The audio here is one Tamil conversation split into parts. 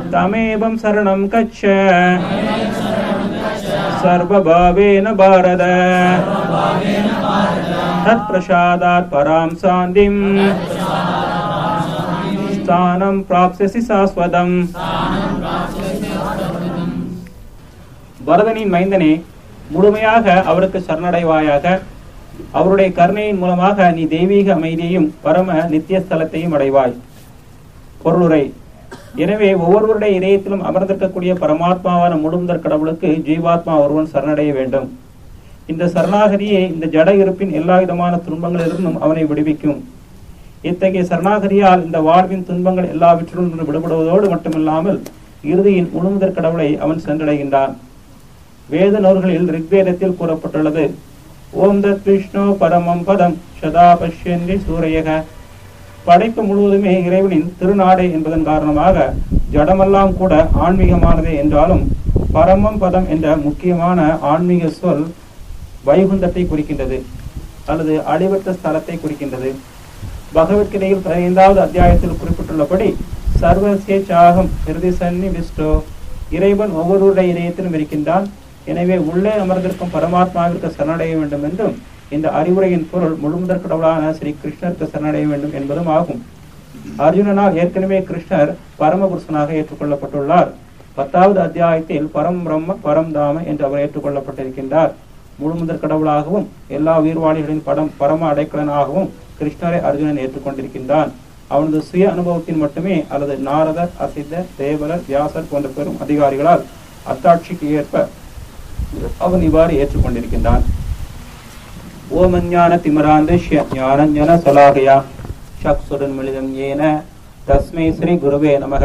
தமேவம் சரணம் கச்ச சர்வபாவேன பாரத தத் பிரசாதாத் பராம் சாந்திம் ஸ்தானம் பிராப்சசி சாஸ்வதம் பரதனின் மைந்தனே முழுமையாக அவருக்கு சரணடைவாயாக அவருடைய கருணையின் மூலமாக நீ தெய்வீக அமைதியையும் பரம நித்திய ஸ்தலத்தையும் அடைவாய் பொருளுரை எனவே ஒவ்வொருவருடைய இதயத்திலும் அமர்ந்திருக்கக்கூடிய பரமாத்மாவான முழுமுதற் கடவுளுக்கு ஜீவாத்மா ஒருவன் சரணடைய வேண்டும் இந்த சரணாகதியே இந்த ஜட இருப்பின் எல்லா விதமான துன்பங்களிலிருந்தும் அவனை விடுவிக்கும் இத்தகைய சரணாகதியால் இந்த வாழ்வின் துன்பங்கள் எல்லாவற்றிலும் இருந்து விடுபடுவதோடு மட்டுமில்லாமல் இறுதியில் முழுமுதற் கடவுளை அவன் சென்றடைகின்றான் வேத நூல்களில் ரிக்வேதத்தில் கூறப்பட்டுள்ளது ஓம் தத் விஷ்ணு பரமம் பதம் சதா பஷ்யந்தி சூரியக படைப்பு முழுவதுமே இறைவனின் திருநாடே என்பதன் காரணமாக ஜடமெல்லாம் கூட ஆன்மீகமானதே என்றாலும் பரமம் பதம் என்ற முக்கியமான ஆன்மீக சொல் வைகுந்தத்தை குறிக்கின்றது அல்லது அழிவற்ற ஸ்தலத்தை குறிக்கின்றது பகவத்கீதையில் பதினைந்தாவது அத்தியாயத்தில் குறிப்பிட்டுள்ளபடி சர்வசிய சாகம் இறுதி சன்னி விஷ்டோ இறைவன் ஒவ்வொருவருடைய இதயத்திலும் இருக்கின்றான் எனவே உள்ளே அமர்ந்திருக்கும் பரமாத்மாவிற்கு சரணடைய வேண்டும் என்றும் இந்த அறிவுரையின் பொருள் முழுமுதற் கடவுளான ஸ்ரீ கிருஷ்ணருக்கு சரணடைய வேண்டும் என்பதும் ஆகும் அர்ஜுனனால் ஏற்கனவே கிருஷ்ணர் பரமபுருஷனாக ஏற்றுக்கொள்ளப்பட்டுள்ளார் பத்தாவது அத்தியாயத்தில் பரம் பிரம்ம பரம் தாம என்று அவர் ஏற்றுக்கொள்ளப்பட்டிருக்கின்றார் முழுமுதற் கடவுளாகவும் எல்லா உயிர்வாளிகளின் படம் பரம அடைக்கலனாகவும் கிருஷ்ணரை அர்ஜுனன் ஏற்றுக்கொண்டிருக்கின்றான் அவனது சுய அனுபவத்தின் மட்டுமே அல்லது நாரதர் அசித்த தேவரர் வியாசர் போன்ற பெரும் அதிகாரிகளால் அத்தாட்சிக்கு ஏற்ப அவன் இவ்வாறு ஏற்றுக்கொண்டிருக்கின்றான் ஓமஞான திமராந்திஷ்ய ஞானஞன சலாகயா சக்சுரன் மிளிதம் ஏன தஸ்மை ஸ்ரீ குருவே நமக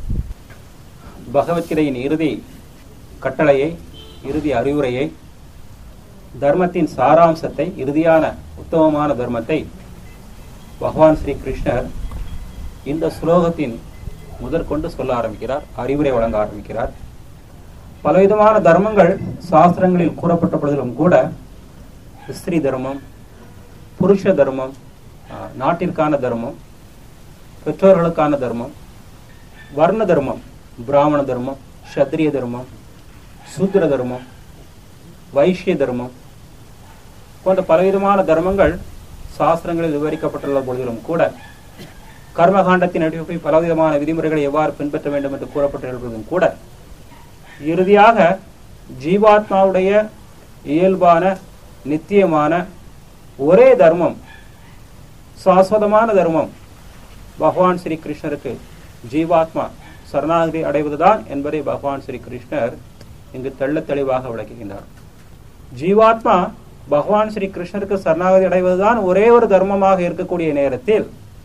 பகவத்கீதையின் இறுதி கட்டளையை இறுதி அறிவுரையை தர்மத்தின் சாராம்சத்தை இறுதியான உத்தமமான தர்மத்தை பகவான் ஸ்ரீ கிருஷ்ணர் இந்த ஸ்லோகத்தின் முதற்கொண்டு சொல்ல ஆரம்பிக்கிறார் அறிவுரை வழங்க ஆரம்பிக்கிறார் பலவிதமான தர்மங்கள் சாஸ்திரங்களில் கூறப்பட்ட பொழுதிலும் கூட ஸ்திரீ தர்மம் புருஷ தர்மம் ஆஹ், நாட்டிற்கான தர்மம் பெற்றோர்களுக்கான தர்மம் வர்ண தர்மம் பிராமண தர்மம் சத்திரிய தர்மம் சூத்திர தர்மம் வைஷ்ய தர்மம் போன்ற பலவிதமான தர்மங்கள் சாஸ்திரங்களில் விவரிக்கப்பட்டுள்ள பொழுதிலும் கூட கர்மகாண்டத்தின் அடிப்படையில் பலவிதமான விதிமுறைகளை எவ்வாறு பின்பற்ற வேண்டும் என்று கூறப்பட்டிருப்பதும் கூட இறுதியாக ஜீவாத்மாவுடைய இயல்பான நித்தியமான ஒரே தர்மம் சாஸ்வதமான தர்மம் பகவான் ஸ்ரீ கிருஷ்ணருக்கு ஜீவாத்மா சரணாகதி அடைவதுதான் என்பதை பகவான் ஸ்ரீ கிருஷ்ணர் இங்கு தெள்ளத் தெளிவாக விளக்குகின்றார் ஜீவாத்மா பகவான் ஸ்ரீ கிருஷ்ணருக்கு சரணாகதி அடைவதுதான் ஒரே ஒரு தர்மமாக இருக்கக்கூடிய நேரத்தில்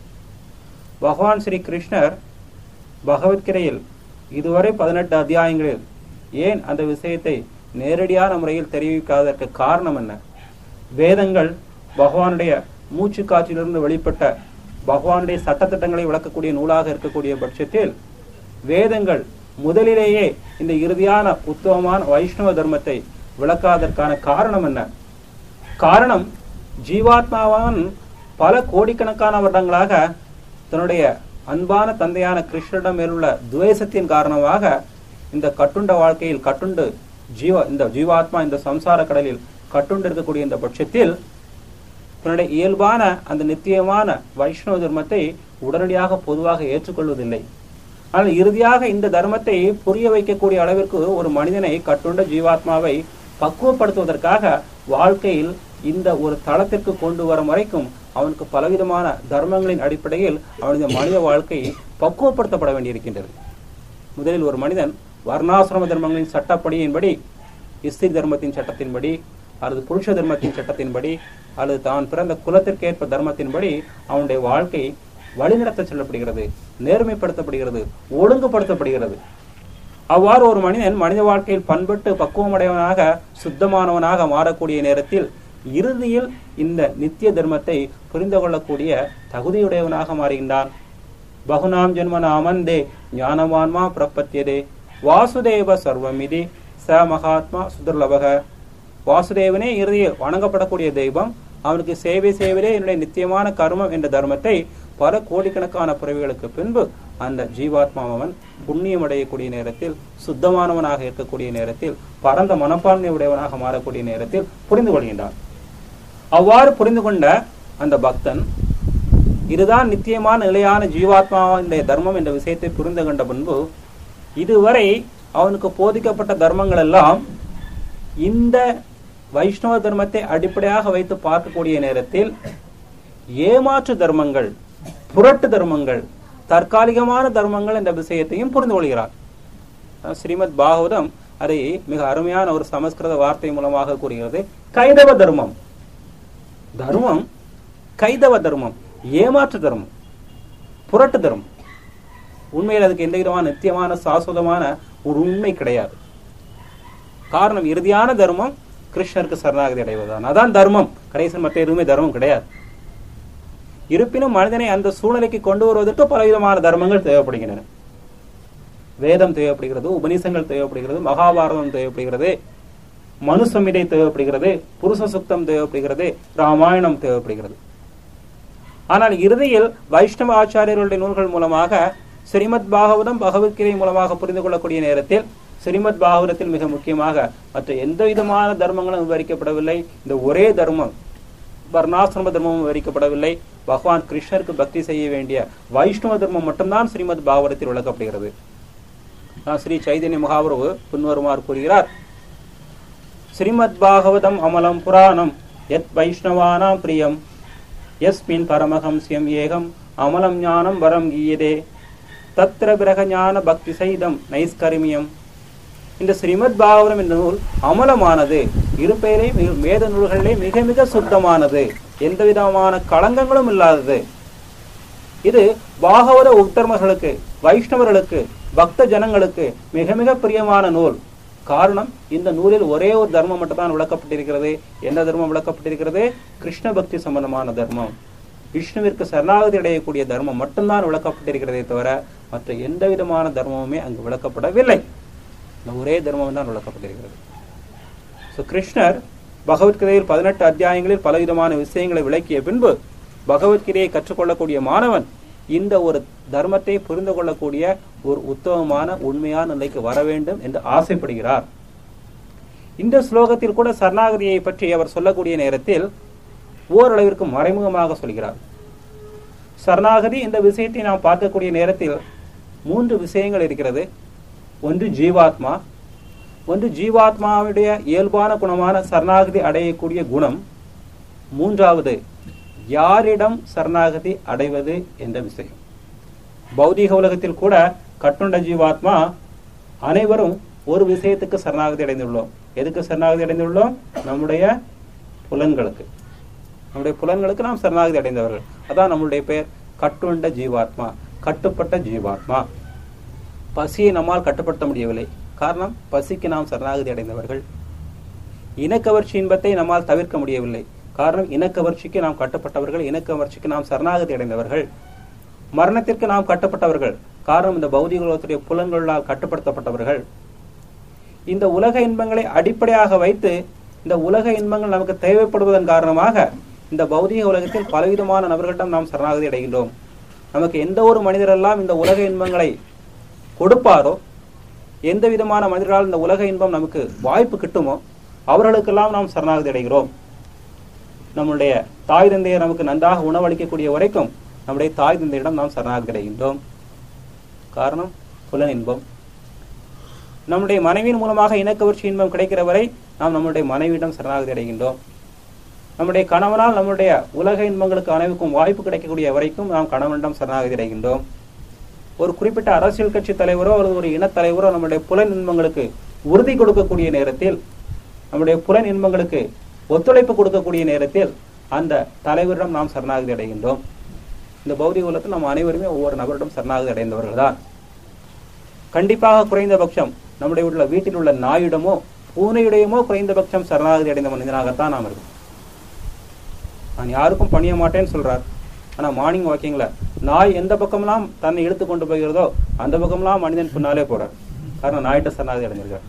பகவான் ஸ்ரீ கிருஷ்ணர் பகவத்கீதையில் இதுவரை பதினெட்டு அத்தியாயங்களில் ஏன் அந்த விஷயத்தை நேரடியான முறையில் தெரிவிக்காததற்கு காரணம் என்ன வேதங்கள் பகவானுடைய மூச்சு காற்றிலிருந்து வெளிப்பட்ட பகவானுடைய சட்டத்திட்டங்களை விளக்கக்கூடிய நூலாக இருக்கக்கூடிய பட்சத்தில் வேதங்கள் முதலிலேயே இந்த இறுதியான உத்தமமான வைஷ்ணவ தர்மத்தை விளக்காதற்கான காரணம் என்ன காரணம் ஜீவாத்மாவான் பல கோடிக்கணக்கான வருடங்களாக தன்னுடைய அன்பான தந்தையான கிருஷ்ணரிடம் மேலுள்ள துவேஷத்தின் காரணமாக இந்த கட்டுண்ட வாழ்க்கையில் கட்டுண்டு ஜீவ இந்த ஜீவாத்மா இந்த சம்சார கடலில் கட்டுண்டு இருக்கக்கூடிய இந்த பட்சத்தில் தன்னுடைய இயல்பான அந்த நித்தியமான வைஷ்ணவ தர்மத்தை உடனடியாக பொதுவாக ஏற்றுக்கொள்வதில்லை ஆனால் இறுதியாக இந்த தர்மத்தை புரிய வைக்கக்கூடிய அளவிற்கு ஒரு மனிதனை கட்டுண்ட ஜீவாத்மாவை பக்குவப்படுத்துவதற்காக வாழ்க்கையில் இந்த ஒரு தளத்திற்கு கொண்டு வரும் வரைக்கும் அவனுக்கு பலவிதமான தர்மங்களின் அடிப்படையில் அவனது மனித வாழ்க்கை பக்குவப்படுத்தப்பட வேண்டியிருக்கின்றது முதலில் ஒரு மனிதன் வர்ணாசிரம தர்மங்களின் சட்டப்படியின்படி இஸ்திரி தர்மத்தின் சட்டத்தின்படி அல்லது புருஷ தர்மத்தின் சட்டத்தின்படி அல்லது தான் பிறந்த குலத்திற்கேற்ப தர்மத்தின்படி அவனுடைய வாழ்க்கை வழிநடத்த செல்லப்படுகிறது நேர்மைப்படுத்தப்படுகிறது ஒழுங்குபடுத்தப்படுகிறது அவ்வாறு ஒரு மனிதன் மனித வாழ்க்கையில் பண்பட்டு பக்குவமடைவனாக சுத்தமானவனாக மாறக்கூடிய நேரத்தில் இறுதியில் இந்த நித்திய தர்மத்தை புரிந்து கொள்ளக்கூடிய தகுதியுடையவனாக மாறுகின்றான் பகுநாம் ஜென்மன அமந்தே ஞானவான்மா பிரபத்தியதே வாசுதேவ சர்வமிதி ச மகாத்மா சுதுர்லபக வாசுதேவனே இறுதியில் வணங்கப்படக்கூடிய தெய்வம் அவனுக்கு சேவை செய்வதே என்னுடைய நித்தியமான கர்மம் என்ற தர்மத்தை பல கோடிக்கணக்கான பிறவிகளுக்கு பின்பு அந்த ஜீவாத்மாவன் புண்ணியம் அடையக்கூடிய நேரத்தில் சுத்தமானவனாக இருக்கக்கூடிய நேரத்தில் பரந்த மனப்பான்மை உடையவனாக மாறக்கூடிய நேரத்தில் புரிந்து கொள்கின்றான் அவ்வாறு புரிந்து கொண்ட அந்த பக்தன் இதுதான் நித்தியமான நிலையான ஜீவாத்மாவினுடைய தர்மம் என்ற விஷயத்தை புரிந்து கொண்ட பின்பு இதுவரை அவனுக்கு போதிக்கப்பட்ட தர்மங்கள் எல்லாம் இந்த வைஷ்ணவ தர்மத்தை அடிப்படையாக வைத்து பார்க்கக்கூடிய நேரத்தில் ஏமாற்று தர்மங்கள் புரட்டு தர்மங்கள் தற்காலிகமான தர்மங்கள் என்ற விஷயத்தையும் புரிந்து கொள்கிறார் அஹ் ஸ்ரீமத் பாகவதம் அதை மிக அருமையான ஒரு சமஸ்கிருத வார்த்தை மூலமாக கூறுகிறது கைதவ தர்மம் தர்மம் கைதவ தர்மம் ஏமாற்று தர்மம் புரட்டு தர்மம் உண்மையில் அதுக்கு எந்த விதமான நித்தியமான சாஸ்வதமான ஒரு உண்மை கிடையாது காரணம் இறுதியான தர்மம் கிருஷ்ணருக்கு சரணாகதி அடைவதுதான் அதான் தர்மம் கடைசி மற்ற எதுவுமே தர்மம் கிடையாது இருப்பினும் மனிதனை அந்த சூழ்நிலைக்கு கொண்டு வருவதற்கு பலவிதமான தர்மங்கள் தேவைப்படுகின்றன வேதம் தேவைப்படுகிறது உபநிஷங்கள் தேவைப்படுகிறது மகாபாரதம் தேவைப்படுகிறது மனுசமிடை தேவைப்படுகிறது புருஷ சுத்தம் தேவைப்படுகிறது ராமாயணம் தேவைப்படுகிறது ஆனால் இறுதியில் வைஷ்ணவ ஆச்சாரியர்களுடைய நூல்கள் மூலமாக ஸ்ரீமத் பாகவதம் பகவத்கீதை மூலமாக புரிந்து கொள்ளக்கூடிய நேரத்தில் ஸ்ரீமத் பாகவதத்தில் மிக முக்கியமாக மற்ற எந்த விதமான தர்மங்களும் விவரிக்கப்படவில்லை இந்த ஒரே தர்மம் வர்ணாசிரம தர்மமும் விவரிக்கப்படவில்லை பகவான் கிருஷ்ணருக்கு பக்தி செய்ய வேண்டிய வைஷ்ணவ தர்மம் மட்டும்தான் ஸ்ரீமத் பாகவதத்தில் விளக்கப்படுகிறது நான் ஸ்ரீ சைதன்ய மகாபிரபு பின்வருமாறு கூறுகிறார் ஸ்ரீமத் பாகவதம் அமலம் புராணம் யத் வைஷ்ணவானாம் பிரியம் யஸ்மின் பரமஹம்ஸ்யம் ஏகம் அமலம் ஞானம் வரம் கீயதே தத்திர பிரக ஞான பக்தி சைதம் நைஸ்கரிமியம் இந்த ஸ்ரீமத் பாகவதம் என்ற நூல் அமலமானது இருப்பெயரே மிக வேத நூல்களிலே மிக மிக சுத்தமானது எந்த விதமான களங்கங்களும் இல்லாதது இது பாகவத உத்தர்மர்களுக்கு வைஷ்ணவர்களுக்கு பக்த ஜனங்களுக்கு மிக மிக பிரியமான நூல் காரணம் இந்த நூலில் ஒரே ஒரு தர்மம் மட்டும்தான் விளக்கப்பட்டிருக்கிறது என்ன தர்மம் விளக்கப்பட்டிருக்கிறது கிருஷ்ண பக்தி சம்பந்தமான தர்மம் விஷ்ணுவிற்கு சரணாகதி அடையக்கூடிய தர்மம் மட்டும்தான் விளக்கப்பட்டிருக்கிறதே தவிர மற்ற எந்த விதமான தர்மமுமே அங்கு விளக்கப்படவில்லை இந்த ஒரே தர்மம் தான் விளக்கப்பட்டிருக்கிறது ஸோ கிருஷ்ணர் பகவத்கீதையில் பதினெட்டு அத்தியாயங்களில் பலவிதமான விஷயங்களை விளக்கிய பின்பு பகவத்கீதையை கற்றுக்கொள்ளக்கூடிய மாணவன் இந்த ஒரு தர்மத்தை புரிந்து கொள்ளக்கூடிய ஒரு உத்தமமான உண்மையான நிலைக்கு வர வேண்டும் என்று ஆசைப்படுகிறார் இந்த ஸ்லோகத்தில் கூட சரணாகதியை பற்றி அவர் சொல்லக்கூடிய நேரத்தில் ஓரளவிற்கு மறைமுகமாக சொல்கிறார் சரணாகதி இந்த விஷயத்தை நாம் பார்க்கக்கூடிய நேரத்தில் மூன்று விஷயங்கள் இருக்கிறது ஒன்று ஜீவாத்மா ஒன்று ஜீவாத்மாவுடைய இயல்பான குணமான சரணாகதி அடையக்கூடிய குணம் மூன்றாவது யாரிடம் சரணாகதி அடைவது என்ற விஷயம் பௌதீக உலகத்தில் கூட கட்டுண்ட ஜீவாத்மா அனைவரும் ஒரு விஷயத்துக்கு சரணாகதி அடைந்துள்ளோம் எதுக்கு சரணாகதி அடைந்துள்ளோம் நம்முடைய புலன்களுக்கு நம்முடைய புலன்களுக்கு நாம் சரணாகதி அடைந்தவர்கள் அதான் நம்முடைய பெயர் கட்டுண்ட ஜீவாத்மா கட்டுப்பட்ட ஜீவாத்மா பசியை நம்மால் கட்டுப்படுத்த முடியவில்லை காரணம் பசிக்கு நாம் சரணாகதி அடைந்தவர்கள் இனக்கவர்ச்சி இன்பத்தை நம்மால் தவிர்க்க முடியவில்லை காரணம் இனக்கவர்ச்சிக்கு நாம் கட்டப்பட்டவர்கள் இனக்கவர்ச்சிக்கு நாம் சரணாகதி அடைந்தவர்கள் மரணத்திற்கு நாம் கட்டப்பட்டவர்கள் காரணம் இந்த பௌதிக உலகத்துடைய புலன்களால் கட்டுப்படுத்தப்பட்டவர்கள் இந்த உலக இன்பங்களை அடிப்படையாக வைத்து இந்த உலக இன்பங்கள் நமக்கு தேவைப்படுவதன் காரணமாக இந்த பௌதிக உலகத்தில் பலவிதமான நபர்களிடம் நாம் சரணாகதி அடைகின்றோம் நமக்கு எந்த ஒரு மனிதரெல்லாம் இந்த உலக இன்பங்களை கொடுப்பாரோ எந்த விதமான மனிதரால் இந்த உலக இன்பம் நமக்கு வாய்ப்பு கிட்டுமோ அவர்களுக்கெல்லாம் நாம் சரணாகதி அடைகிறோம் நம்முடைய தாய் தந்தையை நமக்கு நன்றாக உணவளிக்கக்கூடிய வரைக்கும் நம்முடைய தாய் தந்தையிடம் நாம் சரணாகதி அடைகின்றோம் காரணம் புலன் இன்பம் நம்முடைய மனைவியின் மூலமாக இனக்கவர்ச்சி இன்பம் கிடைக்கிற வரை நாம் நம்முடைய மனைவியிடம் சரணாகதி அடைகின்றோம் நம்முடைய கணவனால் நம்முடைய உலக இன்பங்களுக்கு அனைவருக்கும் வாய்ப்பு கிடைக்கக்கூடிய வரைக்கும் நாம் கணவனிடம் சரணாகதி அடைகின்றோம் ஒரு குறிப்பிட்ட அரசியல் கட்சி தலைவரோ அல்லது ஒரு இனத்தலைவரோ நம்முடைய புலன் இன்பங்களுக்கு உறுதி கொடுக்கக்கூடிய நேரத்தில் நம்முடைய புலன் இன்பங்களுக்கு ஒத்துழைப்பு கொடுக்கக்கூடிய நேரத்தில் அந்த தலைவரிடம் நாம் சரணாகதி அடைகின்றோம் இந்த பௌதிக உலகத்தில் நாம் அனைவருமே ஒவ்வொரு நபரிடம் சரணாகதி அடைந்தவர்கள் தான் கண்டிப்பாக குறைந்தபட்சம் நம்முடைய உள்ள வீட்டில் உள்ள நாயிடமோ பூனையுடையமோ குறைந்தபட்சம் சரணாகதி அடைந்த மனிதனாகத்தான் நாம் இருக்கும் நான் யாருக்கும் பணிய மாட்டேன்னு சொல்றார் ஆனா மார்னிங் வாக்கிங்ல நாய் எந்த பக்கம்லாம் தன்னை இழுத்து கொண்டு போகிறதோ அந்த பக்கம்லாம் மனிதன் பின்னாலே போறார் காரணம் நாயிட்ட சரணாகதி அடைஞ்சிருக்கார்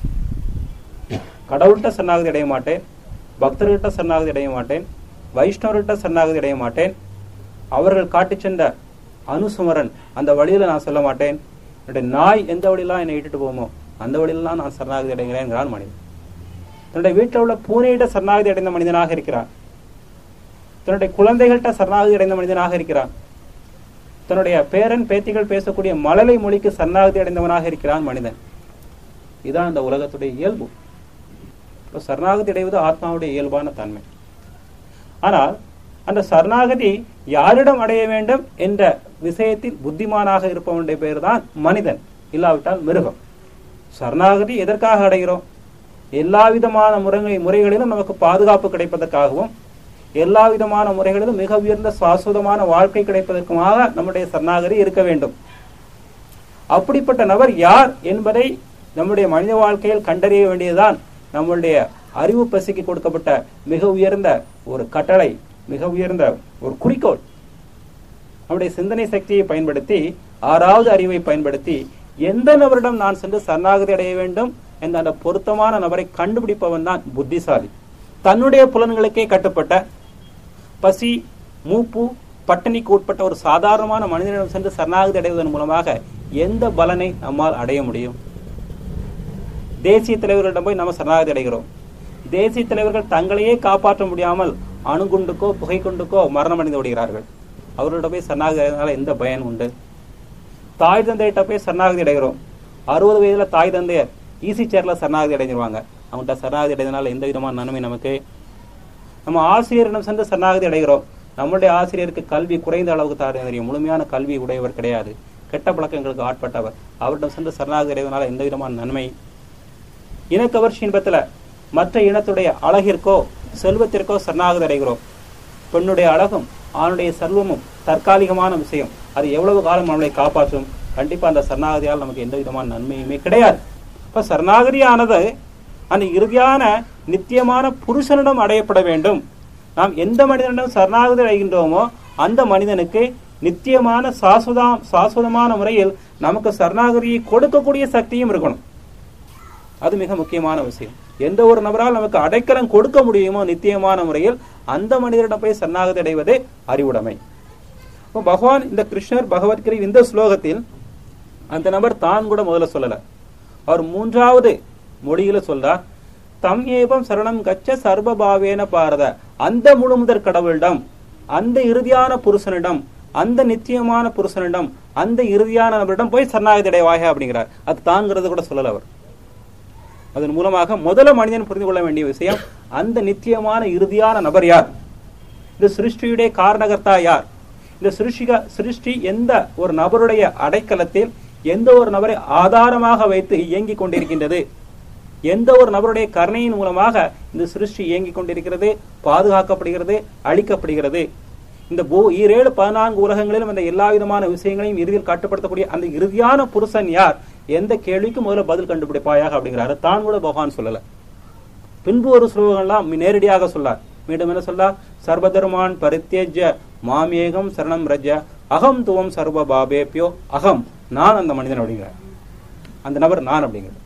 கடவுள்கிட்ட சரணாகதி அடைய மாட்டேன் பக்தர்கிட்ட சரணாகதி அடைய மாட்டேன் வைஷ்ணவர்கிட்ட சரணாகதி அடைய மாட்டேன் அவர்கள் காட்டிச் சென்ற அனுசுமரன் அந்த வழியில நான் சொல்ல மாட்டேன் என்னுடைய நாய் எந்த வழியெல்லாம் என்னை இட்டுட்டு போகுமோ அந்த வழியிலாம் நான் சரணாகதி அடைகிறேன் மனிதன் தன்னுடைய வீட்டில் உள்ள பூனையிட்ட சரணாகதி அடைந்த மனிதனாக இருக்கிறான் தன்னுடைய குழந்தைகள்கிட்ட சரணாகதி அடைந்த மனிதனாக இருக்கிறான் தன்னுடைய பேரன் பேத்திகள் பேசக்கூடிய மழலை மொழிக்கு சரணாகதி அடைந்தவனாக இருக்கிறான் மனிதன் இதான் இந்த உலகத்துடைய இயல்பு இப்போ சரணாகதி அடைவது ஆத்மாவுடைய இயல்பான தன்மை ஆனால் அந்த சரணாகதி யாரிடம் அடைய வேண்டும் என்ற விஷயத்தில் புத்திமானாக இருப்பவனுடைய பெயர் தான் மனிதன் இல்லாவிட்டால் மிருகம் சரணாகதி எதற்காக அடைகிறோம் எல்லா விதமான முறை முறைகளிலும் நமக்கு பாதுகாப்பு கிடைப்பதற்காகவும் எல்லா விதமான முறைகளிலும் மிக உயர்ந்த சாஸ்வதமான வாழ்க்கை கிடைப்பதற்குமாக நம்முடைய சரணாகதி இருக்க வேண்டும் அப்படிப்பட்ட நபர் யார் என்பதை நம்முடைய மனித வாழ்க்கையில் கண்டறிய வேண்டியதுதான் நம்முடைய அறிவு பசிக்கு கொடுக்கப்பட்ட மிக உயர்ந்த ஒரு கட்டளை மிக உயர்ந்த ஒரு குறிக்கோள் நம்முடைய சிந்தனை சக்தியை பயன்படுத்தி ஆறாவது அறிவை பயன்படுத்தி எந்த நபரிடம் நான் சென்று சரணாகதி அடைய வேண்டும் என்ற அந்த பொருத்தமான நபரை கண்டுபிடிப்பவன் தான் புத்திசாலி தன்னுடைய புலன்களுக்கே கட்டுப்பட்ட பசி மூப்பு பட்டினிக்கு உட்பட்ட ஒரு சாதாரணமான மனிதனிடம் சென்று சரணாகதி அடைவதன் மூலமாக எந்த பலனை நம்மால் அடைய முடியும் தேசிய தலைவர்களிடம் போய் நம்ம சரணாகதி அடைகிறோம் தேசிய தலைவர்கள் தங்களையே காப்பாற்ற முடியாமல் அணுகுண்டுக்கோ புகைக்குண்டுக்கோ மரணம் அடைந்து விடுகிறார்கள் அவர்களிடம் போய் சரணாகதி அடைவதனால எந்த பயன் உண்டு தாய் தந்தையிட்ட போய் சரணாகதி அடைகிறோம் அறுபது வயதுல தாய் தந்தையர் ஈசி சேர்ல சரணாகதி அடைஞ்சிருவாங்க அவங்கள்ட்ட சரணாகதி அடைந்தனால எந்த விதமான நன்மை நமக்கு நம்ம ஆசிரியரிடம் சென்று சரணாகதி அடைகிறோம் நம்முடைய ஆசிரியருக்கு கல்வி குறைந்த அளவுக்கு தான் தெரியும் முழுமையான கல்வி உடையவர் கிடையாது கெட்ட பழக்கங்களுக்கு ஆட்பட்டவர் அவரிடம் சென்று சரணாகதி அடைவதனால எந்த விதமான நன்மை இனக்கவர்ச்சி இன்பத்துல மற்ற இனத்துடைய அழகிற்கோ செல்வத்திற்கோ சரணாகதி அடைகிறோம் பெண்ணுடைய அழகும் ஆணுடைய செல்வமும் தற்காலிகமான விஷயம் அது எவ்வளவு காலம் நம்மளை காப்பாற்றும் கண்டிப்பா அந்த சரணாகதியால் நமக்கு எந்த விதமான நன்மையுமே கிடையாது இப்ப சரணாகதியானது அந்த இறுதியான நித்தியமான புருஷனிடம் அடையப்பட வேண்டும் நாம் எந்த மனிதனிடம் சரணாகதி அடைகின்றோமோ அந்த மனிதனுக்கு நித்தியமான சாஸ்வதா சாஸ்வதமான முறையில் நமக்கு சரணாகதியை கொடுக்கக்கூடிய சக்தியும் இருக்கணும் அது மிக முக்கியமான விஷயம் எந்த ஒரு நபரால் நமக்கு அடைக்கலம் கொடுக்க முடியுமோ நித்தியமான முறையில் அந்த மனிதரிடம் போய் சரணாகதி அடைவது அறிவுடைமை இப்போ பகவான் இந்த கிருஷ்ணர் பகவத்கீதை இந்த ஸ்லோகத்தில் அந்த நபர் தான் கூட முதல்ல சொல்லல அவர் மூன்றாவது மொழியில சொல்றார் தம் ஏவம் சரணம் கச்ச சர்வபாவேன பாரத அந்த முழுமுதற் கடவுளிடம் அந்த இறுதியான புருஷனிடம் அந்த நித்தியமான புருஷனிடம் அந்த இறுதியான நபரிடம் போய் சரணாகதி அடைவாக அப்படிங்கிறார் அது தாங்கிறது கூட சொல்லல அவர் அதன் மூலமாக முதல்ல மனிதன் புரிந்து கொள்ள வேண்டிய விஷயம் அந்த நித்தியமான இறுதியான நபர் யார் இந்த சிருஷ்டியுடைய காரணகர்த்தா யார் இந்த சிருஷ்டிக சிருஷ்டி எந்த ஒரு நபருடைய அடைக்கலத்தில் எந்த ஒரு நபரை ஆதாரமாக வைத்து இயங்கிக் கொண்டிருக்கின்றது எந்த ஒரு நபருடைய கருணையின் மூலமாக இந்த சிருஷ்டி இயங்கிக் கொண்டிருக்கிறது பாதுகாக்கப்படுகிறது அழிக்கப்படுகிறது இந்த பூ ஈரேழு பதினான்கு உலகங்களிலும் இந்த எல்லா விதமான விஷயங்களையும் இறுதியில் கட்டுப்படுத்தக்கூடிய அந்த இறுதியான புருஷன் யார் எந்த கேள்விக்கு முதல்ல பதில் கண்டுபிடிப்பாயாக அப்படிங்கிறாரு தான் கூட பகவான் சொல்லல பின்பு ஒரு ஸ்லோகங்கள்லாம் நேரடியாக சொல்லார் மீண்டும் என்ன சொல்லார் சர்வதர்மான் பரித்தேஜ மாமேகம் சரணம் ரஜ அகம் துவம் சர்வ பாபேபியோ அகம் நான் அந்த மனிதன் அப்படிங்கிறார் அந்த நபர் நான் அப்படிங்கிறார்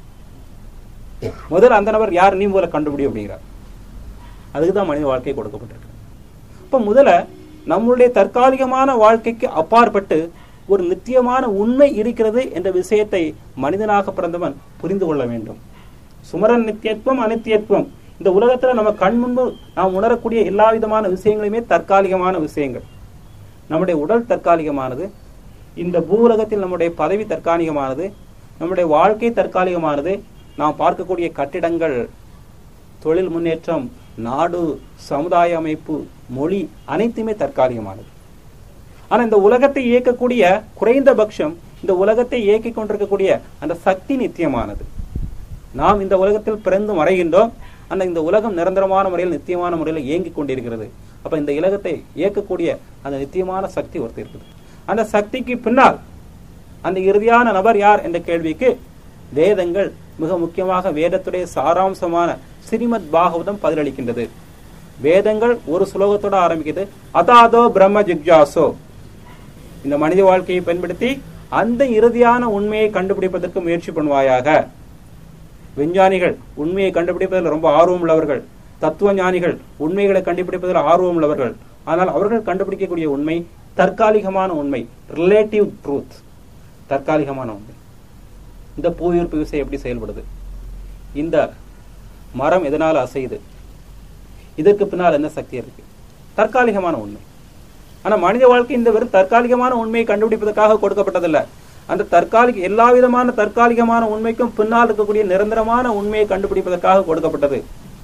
முதல்ல அந்த நபர் யார் நீ முதல்ல கண்டுபிடி அப்படிங்கிறார் அதுக்கு தான் மனித வாழ்க்கை கொடுக்கப்பட்டிருக்கு இப்ப முதல்ல நம்மளுடைய தற்காலிகமான வாழ்க்கைக்கு அப்பாற்பட்டு ஒரு நித்தியமான உண்மை இருக்கிறது என்ற விஷயத்தை மனிதனாக பிறந்தவன் புரிந்து கொள்ள வேண்டும் சுமரன் நித்தியத்துவம் அனித்தியத்துவம் இந்த உலகத்துல நம்ம கண் முன்பு நாம் உணரக்கூடிய எல்லா விதமான விஷயங்களுமே தற்காலிகமான விஷயங்கள் நம்முடைய உடல் தற்காலிகமானது இந்த பூ உலகத்தில் நம்முடைய பதவி தற்காலிகமானது நம்முடைய வாழ்க்கை தற்காலிகமானது நாம் பார்க்கக்கூடிய கட்டிடங்கள் தொழில் முன்னேற்றம் நாடு சமுதாய அமைப்பு மொழி அனைத்துமே தற்காலிகமானது ஆனா இந்த உலகத்தை இயக்கக்கூடிய குறைந்தபட்சம் இந்த உலகத்தை இயக்கிக் கொண்டிருக்கக்கூடிய அந்த சக்தி நித்தியமானது நாம் இந்த உலகத்தில் பிறந்து மறைகின்றோம் அந்த இந்த உலகம் நிரந்தரமான முறையில் நித்தியமான முறையில் இயங்கிக் கொண்டிருக்கிறது அப்ப இந்த உலகத்தை இயக்கக்கூடிய அந்த நித்தியமான சக்தி ஒருத்தர் இருக்குது அந்த சக்திக்கு பின்னால் அந்த இறுதியான நபர் யார் என்ற கேள்விக்கு வேதங்கள் மிக முக்கியமாக வேதத்துடைய சாராம்சமான ஸ்ரீமத் பாகவதம் பதிலளிக்கின்றது வேதங்கள் ஒரு சுலோகத்தோட ஆரம்பிக்குது அதாதோ பிரம்ம ஜிக்ஜாசோ இந்த மனித வாழ்க்கையை பயன்படுத்தி அந்த இறுதியான உண்மையை கண்டுபிடிப்பதற்கு முயற்சி பண்ணுவாயாக விஞ்ஞானிகள் உண்மையை கண்டுபிடிப்பதில் ரொம்ப ஆர்வம் உள்ளவர்கள் தத்துவ ஞானிகள் உண்மைகளை கண்டுபிடிப்பதில் ஆர்வம் உள்ளவர்கள் ஆனால் அவர்கள் கண்டுபிடிக்கக்கூடிய உண்மை தற்காலிகமான உண்மை ரிலேட்டிவ் ட்ரூத் தற்காலிகமான உண்மை இந்த புவியீர்ப்பு விசை எப்படி செயல்படுது இந்த மரம் எதனால அசையுது இதற்கு பின்னால் என்ன சக்தி இருக்கு தற்காலிகமான உண்மை ஆனா மனித வாழ்க்கை இந்த வெறும் தற்காலிகமான உண்மையை கண்டுபிடிப்பதற்காக கொடுக்கப்பட்டதில்ல அந்த தற்காலிக எல்லா விதமான தற்காலிகமான உண்மைக்கும் பின்னால் இருக்கக்கூடிய நிரந்தரமான உண்மையை கண்டுபிடிப்பதற்காக கொடுக்கப்பட்டது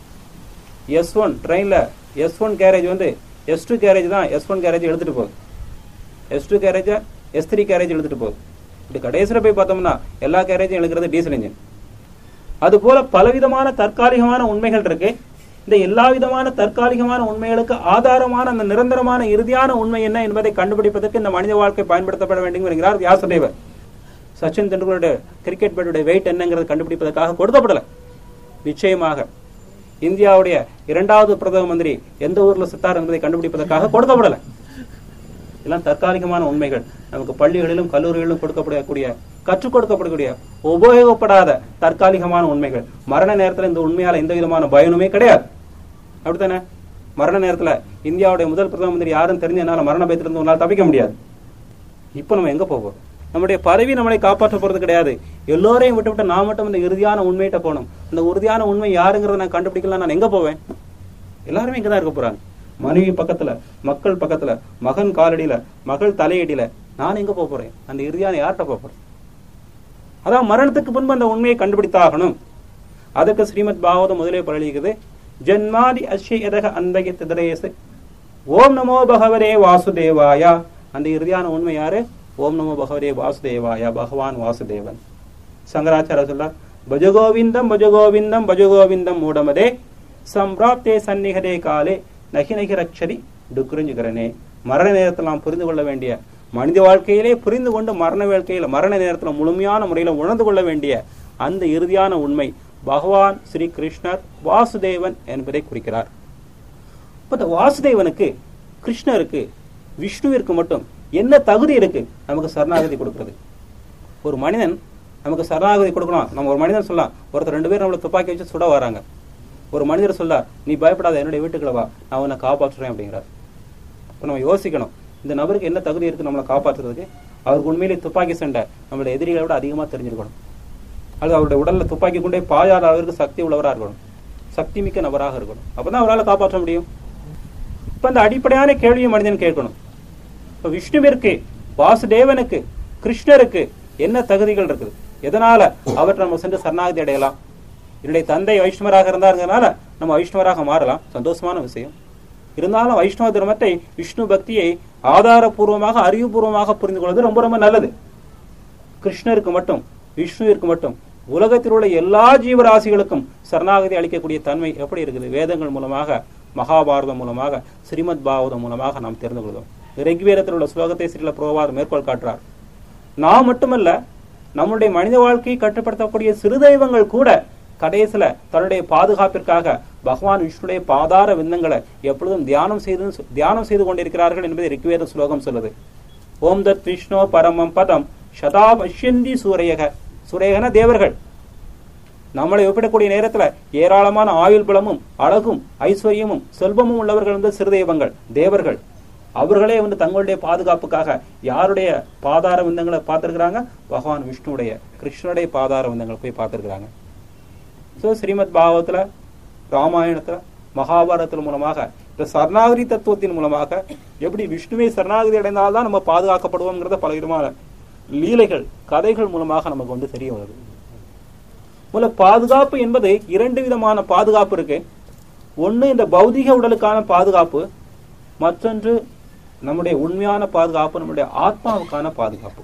எஸ் ஒன் ட்ரெயின்ல எஸ் ஒன் கேரேஜ் வந்து எஸ் டூ கேரேஜ் தான் எஸ் ஒன் கேரேஜ் எடுத்துட்டு போகுது S two carriage S three carriage எடுத்துட்டு போகுது இப்படி கடைசியில போய் பார்த்தோம்னா எல்லா கேரேஜும் எழுக்கிறது டீசல் இன்ஜின் அது போல பலவிதமான தற்காலிகமான உண்மைகள் இருக்கு இந்த எல்லா விதமான தற்காலிகமான உண்மைகளுக்கு ஆதாரமான அந்த நிரந்தரமான இறுதியான உண்மை என்ன என்பதை கண்டுபிடிப்பதற்கு இந்த மனித வாழ்க்கை பயன்படுத்தப்பட வேண்டும் என்கிறார் வியாசதேவர் சச்சின் தெண்டுல்கருடைய கிரிக்கெட் பேட்டுடைய வெயிட் என்னங்கிறது கண்டுபிடிப்பதற்காக கொடுக்கப்படல நிச்சயமாக இந்தியாவுடைய இரண்டாவது பிரதம மந்திரி எந்த ஊர்ல செத்தார் என்பதை கண்டுபிடிப்பதற்காக கொடுக்கப்படல இதெல்லாம் தற்காலிகமான உண்மைகள் நமக்கு பள்ளிகளிலும் கல்லூரிகளிலும் கொடுக்கப்படக்கூடிய கற்றுக் கொடுக்கப்படக்கூடிய உபயோகப்படாத தற்காலிகமான உண்மைகள் மரண நேரத்துல இந்த உண்மையால எந்த விதமான பயனுமே கிடையாது அப்படித்தானே மரண நேரத்துல இந்தியாவுடைய முதல் பிரதம மந்திரி யாரும் தெரிஞ்ச என்னால மரண பயத்திலிருந்து உன்னால தப்பிக்க முடியாது இப்போ நம்ம எங்க போவோம் நம்முடைய பதவி நம்மளை காப்பாற்ற போறது கிடையாது எல்லோரையும் விட்டு விட்டு நான் மட்டும் இந்த இறுதியான உண்மையிட்ட போகணும் இந்த உறுதியான உண்மை யாருங்கிறத நான் கண்டுபிடிக்கலாம் நான் எங்க போவேன் எல்லாருமே இங்கதான் இருக்க போறாங்க மனைவி பக்கத்துல மக்கள் பக்கத்துல மகன் காலடியில மகள் தலையடியில நான் எங்க போக போறேன் அந்த இறுதியான யார்கிட்ட போக போறேன் அதான் மரணத்துக்கு முன்பு அந்த உண்மையை கண்டுபிடித்தாகணும் அதுக்கு ஸ்ரீமத் பாகவதம் முதலே பழகிக்குது ஜன்மாதி அஷ்யதக அந்தகி திதரேசு ஓம் நமோ பகவரே வாசுதேவாயா அந்த இறுதியான உண்மை யாரு ஓம் நமோ பகவரே வாசுதேவாயா பகவான் வாசுதேவன் சங்கராச்சாரிய சொல்றார் பஜகோவிந்தம் பஜகோவிந்தம் பஜகோவிந்தம் மூடமதே சம்பிராப்தே சந்நிகதே காலே நகி நகி ரக்ஷதி டுக்ருஞ்சுகிறனே மரண நேரத்தில் நாம் புரிந்து கொள்ள வேண்டிய மனித வாழ்க்கையிலே புரிந்து கொண்டு மரண வாழ்க்கையில மரண நேரத்தில் முழுமையான முறையில் உணர்ந்து கொள்ள வேண்டிய அந்த இறுதியான உண்மை பகவான் ஸ்ரீ கிருஷ்ணர் வாசுதேவன் என்பதை குறிக்கிறார் இப்ப இந்த வாசுதேவனுக்கு கிருஷ்ணருக்கு விஷ்ணுவிற்கு மட்டும் என்ன தகுதி இருக்கு நமக்கு சரணாகதி கொடுக்கிறது ஒரு மனிதன் நமக்கு சரணாகதி கொடுக்கணும் நம்ம ஒரு மனிதன் சொல்லலாம் ஒருத்தர் ரெண்டு பேரும் நம்மளை துப்பாக்கி வச்சு சுட வராங்க ஒரு மனிதர் சொல்ல நீ பயப்படாத என்னுடைய வீட்டுக்குள்ள வா நான் உன்னை காப்பாற்றுறேன் அப்படிங்கிறார் இப்போ நம்ம யோசிக்கணும் இந்த நபருக்கு என்ன தகுதி இருக்கு நம்மளை காப்பாற்றுறதுக்கு அவருக்கு உண்மையிலே துப்பாக்கி சண்டை நம்மளுடைய எதிரிகளை விட அதிகமாக தெரிஞ்சிருக்கணும் அல்லது அவருடைய உடல்ல துப்பாக்கி கொண்டே பாயாத அளவிற்கு சக்தி உள்ளவராக இருக்கணும் சக்தி மிக்க நபராக இருக்கணும் அப்பதான் அவரால் காப்பாற்ற முடியும் இப்ப அந்த அடிப்படையான கேள்வியை மனிதன் கேட்கணும் இப்ப விஷ்ணுவிற்கு வாசுதேவனுக்கு கிருஷ்ணருக்கு என்ன தகுதிகள் இருக்குது எதனால அவற்றை நம்ம சென்று சரணாகதி அடையலாம் என்னுடைய தந்தை வைஷ்ணவராக இருந்தாருங்கிறனால நம்ம வைஷ்ணவராக மாறலாம் சந்தோஷமான விஷயம் இருந்தாலும் வைஷ்ணவ தர்மத்தை விஷ்ணு பக்தியை ஆதாரபூர்வமாக அறிவுபூர்வமாக புரிந்து கொள்வது ரொம்ப ரொம்ப நல்லது கிருஷ்ணருக்கு மட்டும் விஷ்ணுவிற்கு மட்டும் உலகத்தில் உள்ள எல்லா ஜீவராசிகளுக்கும் சரணாகதி அளிக்கக்கூடிய தன்மை எப்படி இருக்குது வேதங்கள் மூலமாக மகாபாரதம் மூலமாக ஸ்ரீமத் பாகவதம் மூலமாக நாம் தெரிந்து கொள்கிறோம் ரிக்வேதத்தில் உள்ள ஸ்லோகத்தை சிறில புரோவார் மேற்கோள் காட்டுறார் நாம் மட்டுமல்ல நம்முடைய மனித வாழ்க்கையை கட்டுப்படுத்தக்கூடிய சிறு தெய்வங்கள் கூட கடைசியில தன்னுடைய பாதுகாப்பிற்காக பகவான் விஷ்ணுடைய பாதார விந்தங்களை எப்பொழுதும் தியானம் செய்து தியானம் செய்து கொண்டிருக்கிறார்கள் என்பதை ரிக்வேத ஸ்லோகம் சொல்லுது ஓம் தத் விஷ்ணு பரமம் பதம் சதா பஷ்யந்தி சூரையக சூரையகன தேவர்கள் நம்மளை ஒப்பிடக்கூடிய நேரத்துல ஏராளமான ஆயுள் பலமும் அழகும் ஐஸ்வர்யமும் செல்வமும் உள்ளவர்கள் வந்து சிறு தெய்வங்கள் தேவர்கள் அவர்களே வந்து தங்களுடைய பாதுகாப்புக்காக யாருடைய பாதார விந்தங்களை பார்த்திருக்கிறாங்க பகவான் விஷ்ணுடைய கிருஷ்ணனுடைய பாதார விந்தங்களை போய் பார்த்திருக்கிறாங்க ஸோ ஸ்ரீமத் பாகவத்துல ராமாயணத்துல மகாபாரதத்தின் மூலமாக இந்த சரணாகதி தத்துவத்தின் மூலமாக எப்படி விஷ்ணுவை சரணாகதி அடைந்தால்தான் நம்ம பாதுகாக்கப்படுவோங்கிறத பல விதமான லீலைகள் கதைகள் மூலமாக நமக்கு வந்து தெரிய வருது முதல்ல பாதுகாப்பு என்பது இரண்டு விதமான பாதுகாப்பு இருக்கு ஒண்ணு இந்த பௌதிக உடலுக்கான பாதுகாப்பு மற்றொன்று நம்முடைய உண்மையான பாதுகாப்பு நம்முடைய ஆத்மாவுக்கான பாதுகாப்பு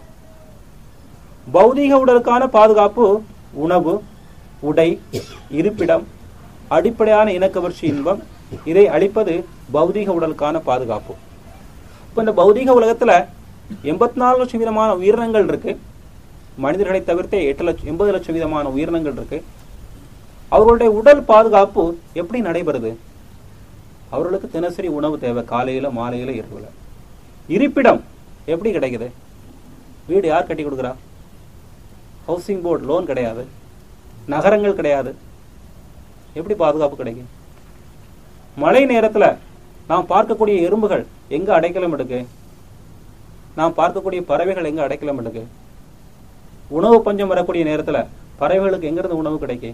பௌதிக உடலுக்கான பாதுகாப்பு உணவு உடை இருப்பிடம் அடிப்படையான இனக்கவர்ச்சி இன்பம் இதை அளிப்பது பௌதிக உடலுக்கான பாதுகாப்பு இப்ப இந்த பௌதிக உலகத்துல எண்பத்தி நாலு லட்சம் விதமான உயிரினங்கள் இருக்கு மனிதர்களை தவிர்த்து எட்டு லட்சம் எண்பது லட்சம் விதமான உயிரினங்கள் இருக்கு அவர்களுடைய உடல் பாதுகாப்பு எப்படி நடைபெறுது அவர்களுக்கு தினசரி உணவு தேவை காலையில மாலையில இரவுல இருப்பிடம் எப்படி கிடைக்குது வீடு யார் கட்டி கொடுக்குறா ஹவுசிங் போர்டு லோன் கிடையாது நகரங்கள் கிடையாது எப்படி பாதுகாப்பு கிடைக்கும் மழை நேரத்துல நாம் பார்க்கக்கூடிய எறும்புகள் எங்க அடைக்கலம் எடுக்கு நாம் பார்க்கக்கூடிய பறவைகள் எங்க அடைக்கலம் இருக்கு உணவு பஞ்சம் வரக்கூடிய நேரத்துல பறவைகளுக்கு எங்கிருந்து உணவு கிடைக்கும்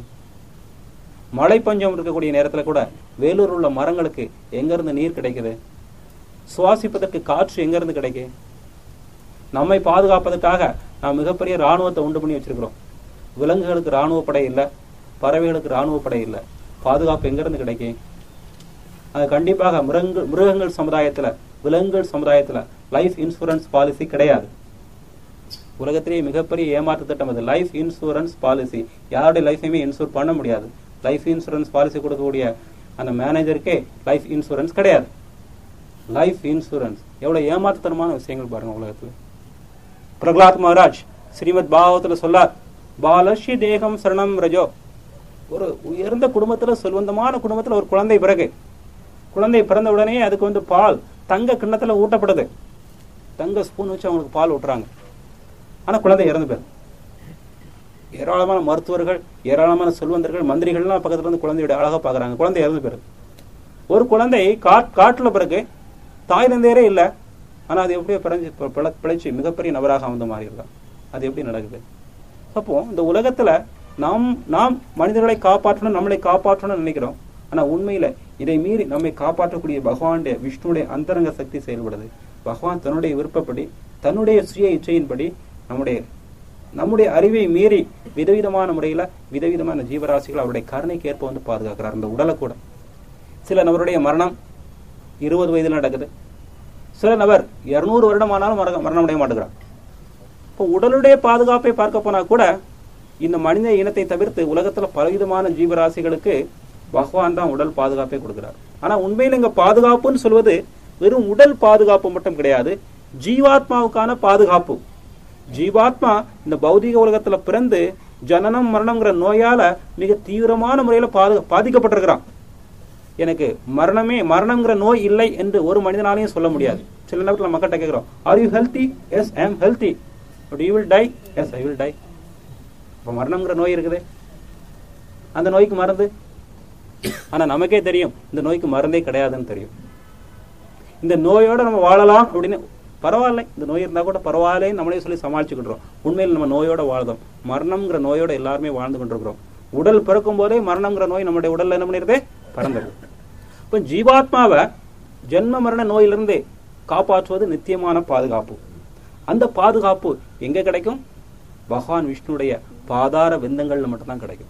மழை பஞ்சம் இருக்கக்கூடிய நேரத்துல கூட வேலூர் உள்ள மரங்களுக்கு எங்கிருந்து நீர் கிடைக்குது சுவாசிப்பதற்கு காற்று எங்கிருந்து கிடைக்கும் நம்மை பாதுகாப்பதற்காக நாம் மிகப்பெரிய ராணுவத்தை உண்டு பண்ணி வச்சிருக்கிறோம் விலங்குகளுக்கு ராணுவ படை இல்ல பறவைகளுக்கு ராணுவ படை இல்ல பாதுகாப்பு எங்கிருந்து கிடைக்கும் அது கண்டிப்பாக மிருகங்கள் மிருகங்கள் சமுதாயத்துல விலங்குகள் சமுதாயத்துல லைஃப் இன்சூரன்ஸ் பாலிசி கிடையாது உலகத்திலேயே மிகப்பெரிய ஏமாற்று திட்டம் அது லைஃப் இன்சூரன்ஸ் பாலிசி யாருடைய லைஃபையுமே இன்சூர் பண்ண முடியாது லைஃப் இன்சூரன்ஸ் பாலிசி கொடுக்கக்கூடிய அந்த மேனேஜருக்கே லைஃப் இன்சூரன்ஸ் கிடையாது லைஃப் இன்சூரன்ஸ் எவ்வளவு ஏமாற்றுத்தனமான விஷயங்கள் பாருங்க உலகத்துல பிரகலாத் மகாராஜ் ஸ்ரீமத் பாகவத்துல சொல்லார் பாலஷ்ய தேகம் சரணம் ரஜோ ஒரு உயர்ந்த குடும்பத்துல செல்வந்தமான குடும்பத்துல ஒரு குழந்தை பிறகு குழந்தை பிறந்த உடனே அதுக்கு வந்து பால் தங்க கிண்ணத்துல ஊட்டப்படுது தங்க ஸ்பூன் வச்சு அவங்களுக்கு பால் ஊட்டுறாங்க ஆனா குழந்தை இறந்து போயிரு ஏராளமான மருத்துவர்கள் ஏராளமான செல்வந்தர்கள் மந்திரிகள்லாம் பக்கத்துல இருந்து குழந்தையோட அழகா பாக்குறாங்க குழந்தை இறந்து போயிரு ஒரு குழந்தை காட் காட்டுல பிறகு தாய் தந்தையரே இல்ல ஆனா அது எப்படியோ பிறஞ்சு பி- பிழ- பிழைச்சு மிகப்பெரிய நபராக வந்து மாறி இருக்கான் அது எப்படி நடக்குது அப்போ இந்த உலகத்துல நாம் நாம் மனிதர்களை காப்பாற்றணும் நம்மளை காப்பாற்றணும்னு நினைக்கிறோம் ஆனா உண்மையில இதை மீறி நம்மை காப்பாற்றக்கூடிய பகவானுடைய விஷ்ணுடைய அந்தரங்க சக்தி செயல்படுது பகவான் தன்னுடைய விருப்பப்படி தன்னுடைய சுய இச்சையின்படி நம்முடைய நம்முடைய அறிவை மீறி விதவிதமான முறையில விதவிதமான ஜீவராசிகள் அவருடைய கருணைக்கு ஏற்ப வந்து பாதுகாக்கிறார் அந்த உடலை கூட சில நபருடைய மரணம் இருபது வயதுல நடக்குது சில நபர் இருநூறு வருடம் ஆனாலும் மரண- மரணம் அடைய மாட்டேங்கிறார் இப்போ உடலுடைய பாதுகாப்பை பார்க்க போனா கூட இந்த மனித இனத்தை தவிர்த்து உலகத்துல பலவிதமான ஜீவராசிகளுக்கு பகவான் தான் உடல் பாதுகாப்பை கொடுக்கிறார் ஆனா உண்மையில இங்க பாதுகாப்புன்னு சொல்வது வெறும் உடல் பாதுகாப்பு மட்டும் கிடையாது ஜீவாத்மாவுக்கான பாதுகாப்பு ஜீவாத்மா இந்த பௌதிக உலகத்துல பிறந்து ஜனனம் மரணம்ங்கிற நோயால மிக தீவிரமான முறையில பாது பாதிக்கப்பட்டிருக்கிறான் எனக்கு மரணமே மரணம்ங்கிற நோய் இல்லை என்று ஒரு மனிதனாலையும் சொல்ல முடியாது சில நேரத்துல மக்கள்கிட்ட கேட்கிறோம் are you healthy yes I am healthy but you will die yes I will die இப்போ மரணம்ங்கிற நோய் இருக்குது அந்த நோய்க்கு மருந்து ஆனா நமக்கே தெரியும் இந்த நோய்க்கு மருந்தே கிடையாதுன்னு தெரியும் இந்த நோயோட நம்ம வாழலாம் அப்படின்னு பரவாயில்ல இந்த நோய் இருந்தா கூட பரவாயில்ல நம்மளே சொல்லி சமாளிச்சுக்கிட்டுறோம் உண்மையில் நம்ம நோயோட வாழ்ந்தோம் மரணம்ங்கிற நோயோட எல்லாருமே வாழ்ந்து கொண்டிருக்கிறோம் உடல் பிறக்கும் போதே மரணம்ங்கிற நோய் நம்முடைய உடல்ல என்ன பண்ணிருதே பறந்துருது இப்போ ஜீவாத்மாவை ஜென்ம மரண நோயிலிருந்து காப்பாற்றுவது நித்தியமான பாதுகாப்பு அந்த பாதுகாப்பு எங்க கிடைக்கும் பகவான் விஷ்ணுடைய பாதார விந்தங்கள்ல மட்டும்தான் கிடைக்கும்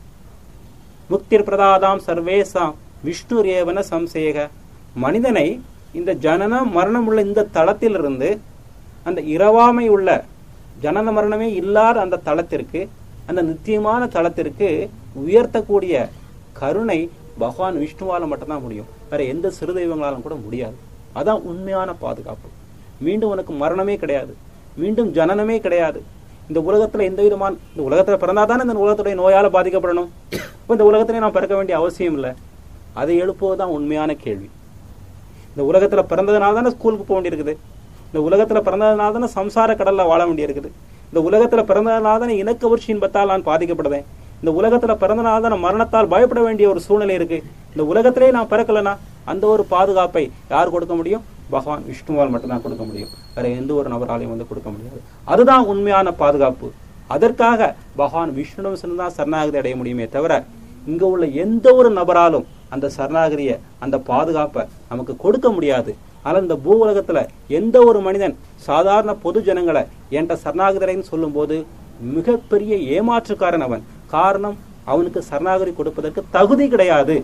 முக்திர் பிரதாதாம் சர்வேசாம் விஷ்ணு ரேவன சம்சேக மனிதனை இந்த ஜனன மரணம் உள்ள இந்த தளத்திலிருந்து அந்த இரவாமை உள்ள ஜனன மரணமே இல்லாத அந்த தளத்திற்கு அந்த நித்தியமான தளத்திற்கு உயர்த்தக்கூடிய கருணை பகவான் விஷ்ணுவால மட்டும்தான் முடியும் வேற எந்த சிறு தெய்வங்களாலும் கூட முடியாது அதான் உண்மையான பாதுகாப்பு மீண்டும் உனக்கு மரணமே கிடையாது மீண்டும் ஜனனமே கிடையாது இந்த உலகத்துல எந்த விதமான இந்த உலகத்துல பிறந்தாதானே இந்த உலகத்துடைய நோயால பாதிக்கப்படணும் இப்ப இந்த உலகத்திலே நான் பிறக்க வேண்டிய அவசியம் இல்லை அதை எழுப்புவதுதான் உண்மையான கேள்வி இந்த உலகத்துல பிறந்ததுனால தானே ஸ்கூலுக்கு போக வேண்டியிருக்குது இந்த உலகத்துல பிறந்ததுனால தானே சம்சார கடல்ல வாழ வேண்டியிருக்குது இந்த உலகத்துல பிறந்ததுனால தானே இனக்கவர்ச்சி இன்பத்தால் நான் பாதிக்கப்படுவேன் இந்த உலகத்துல பிறந்தனால தானே மரணத்தால் பயப்பட வேண்டிய ஒரு சூழ்நிலை இருக்கு இந்த உலகத்திலே நான் பிறக்கலனா அந்த ஒரு பாதுகாப்பை யார் கொடுக்க முடியும் பகவான் விஷ்ணுவால் மட்டும்தான் கொடுக்க முடியும் வேற எந்த ஒரு நபராலையும் வந்து கொடுக்க முடியாது அதுதான் உண்மையான பாதுகாப்பு அதற்காக பகவான் விஷ்ணுவிடம் சென்று தான் சரணாகதி அடைய முடியுமே தவிர இங்க உள்ள எந்த ஒரு நபராலும் அந்த சரணாகதிய அந்த பாதுகாப்பை நமக்கு கொடுக்க முடியாது ஆனா இந்த பூ உலகத்துல எந்த ஒரு மனிதன் சாதாரண பொது ஜனங்களை என்கிட்ட சரணாகதிரைன்னு சொல்லும்போது மிகப்பெரிய ஏமாற்றுக்காரன் அவன் காரணம் அவனுக்கு சரணாகதி கொடுப்பதற்கு தகுதி கிடையாது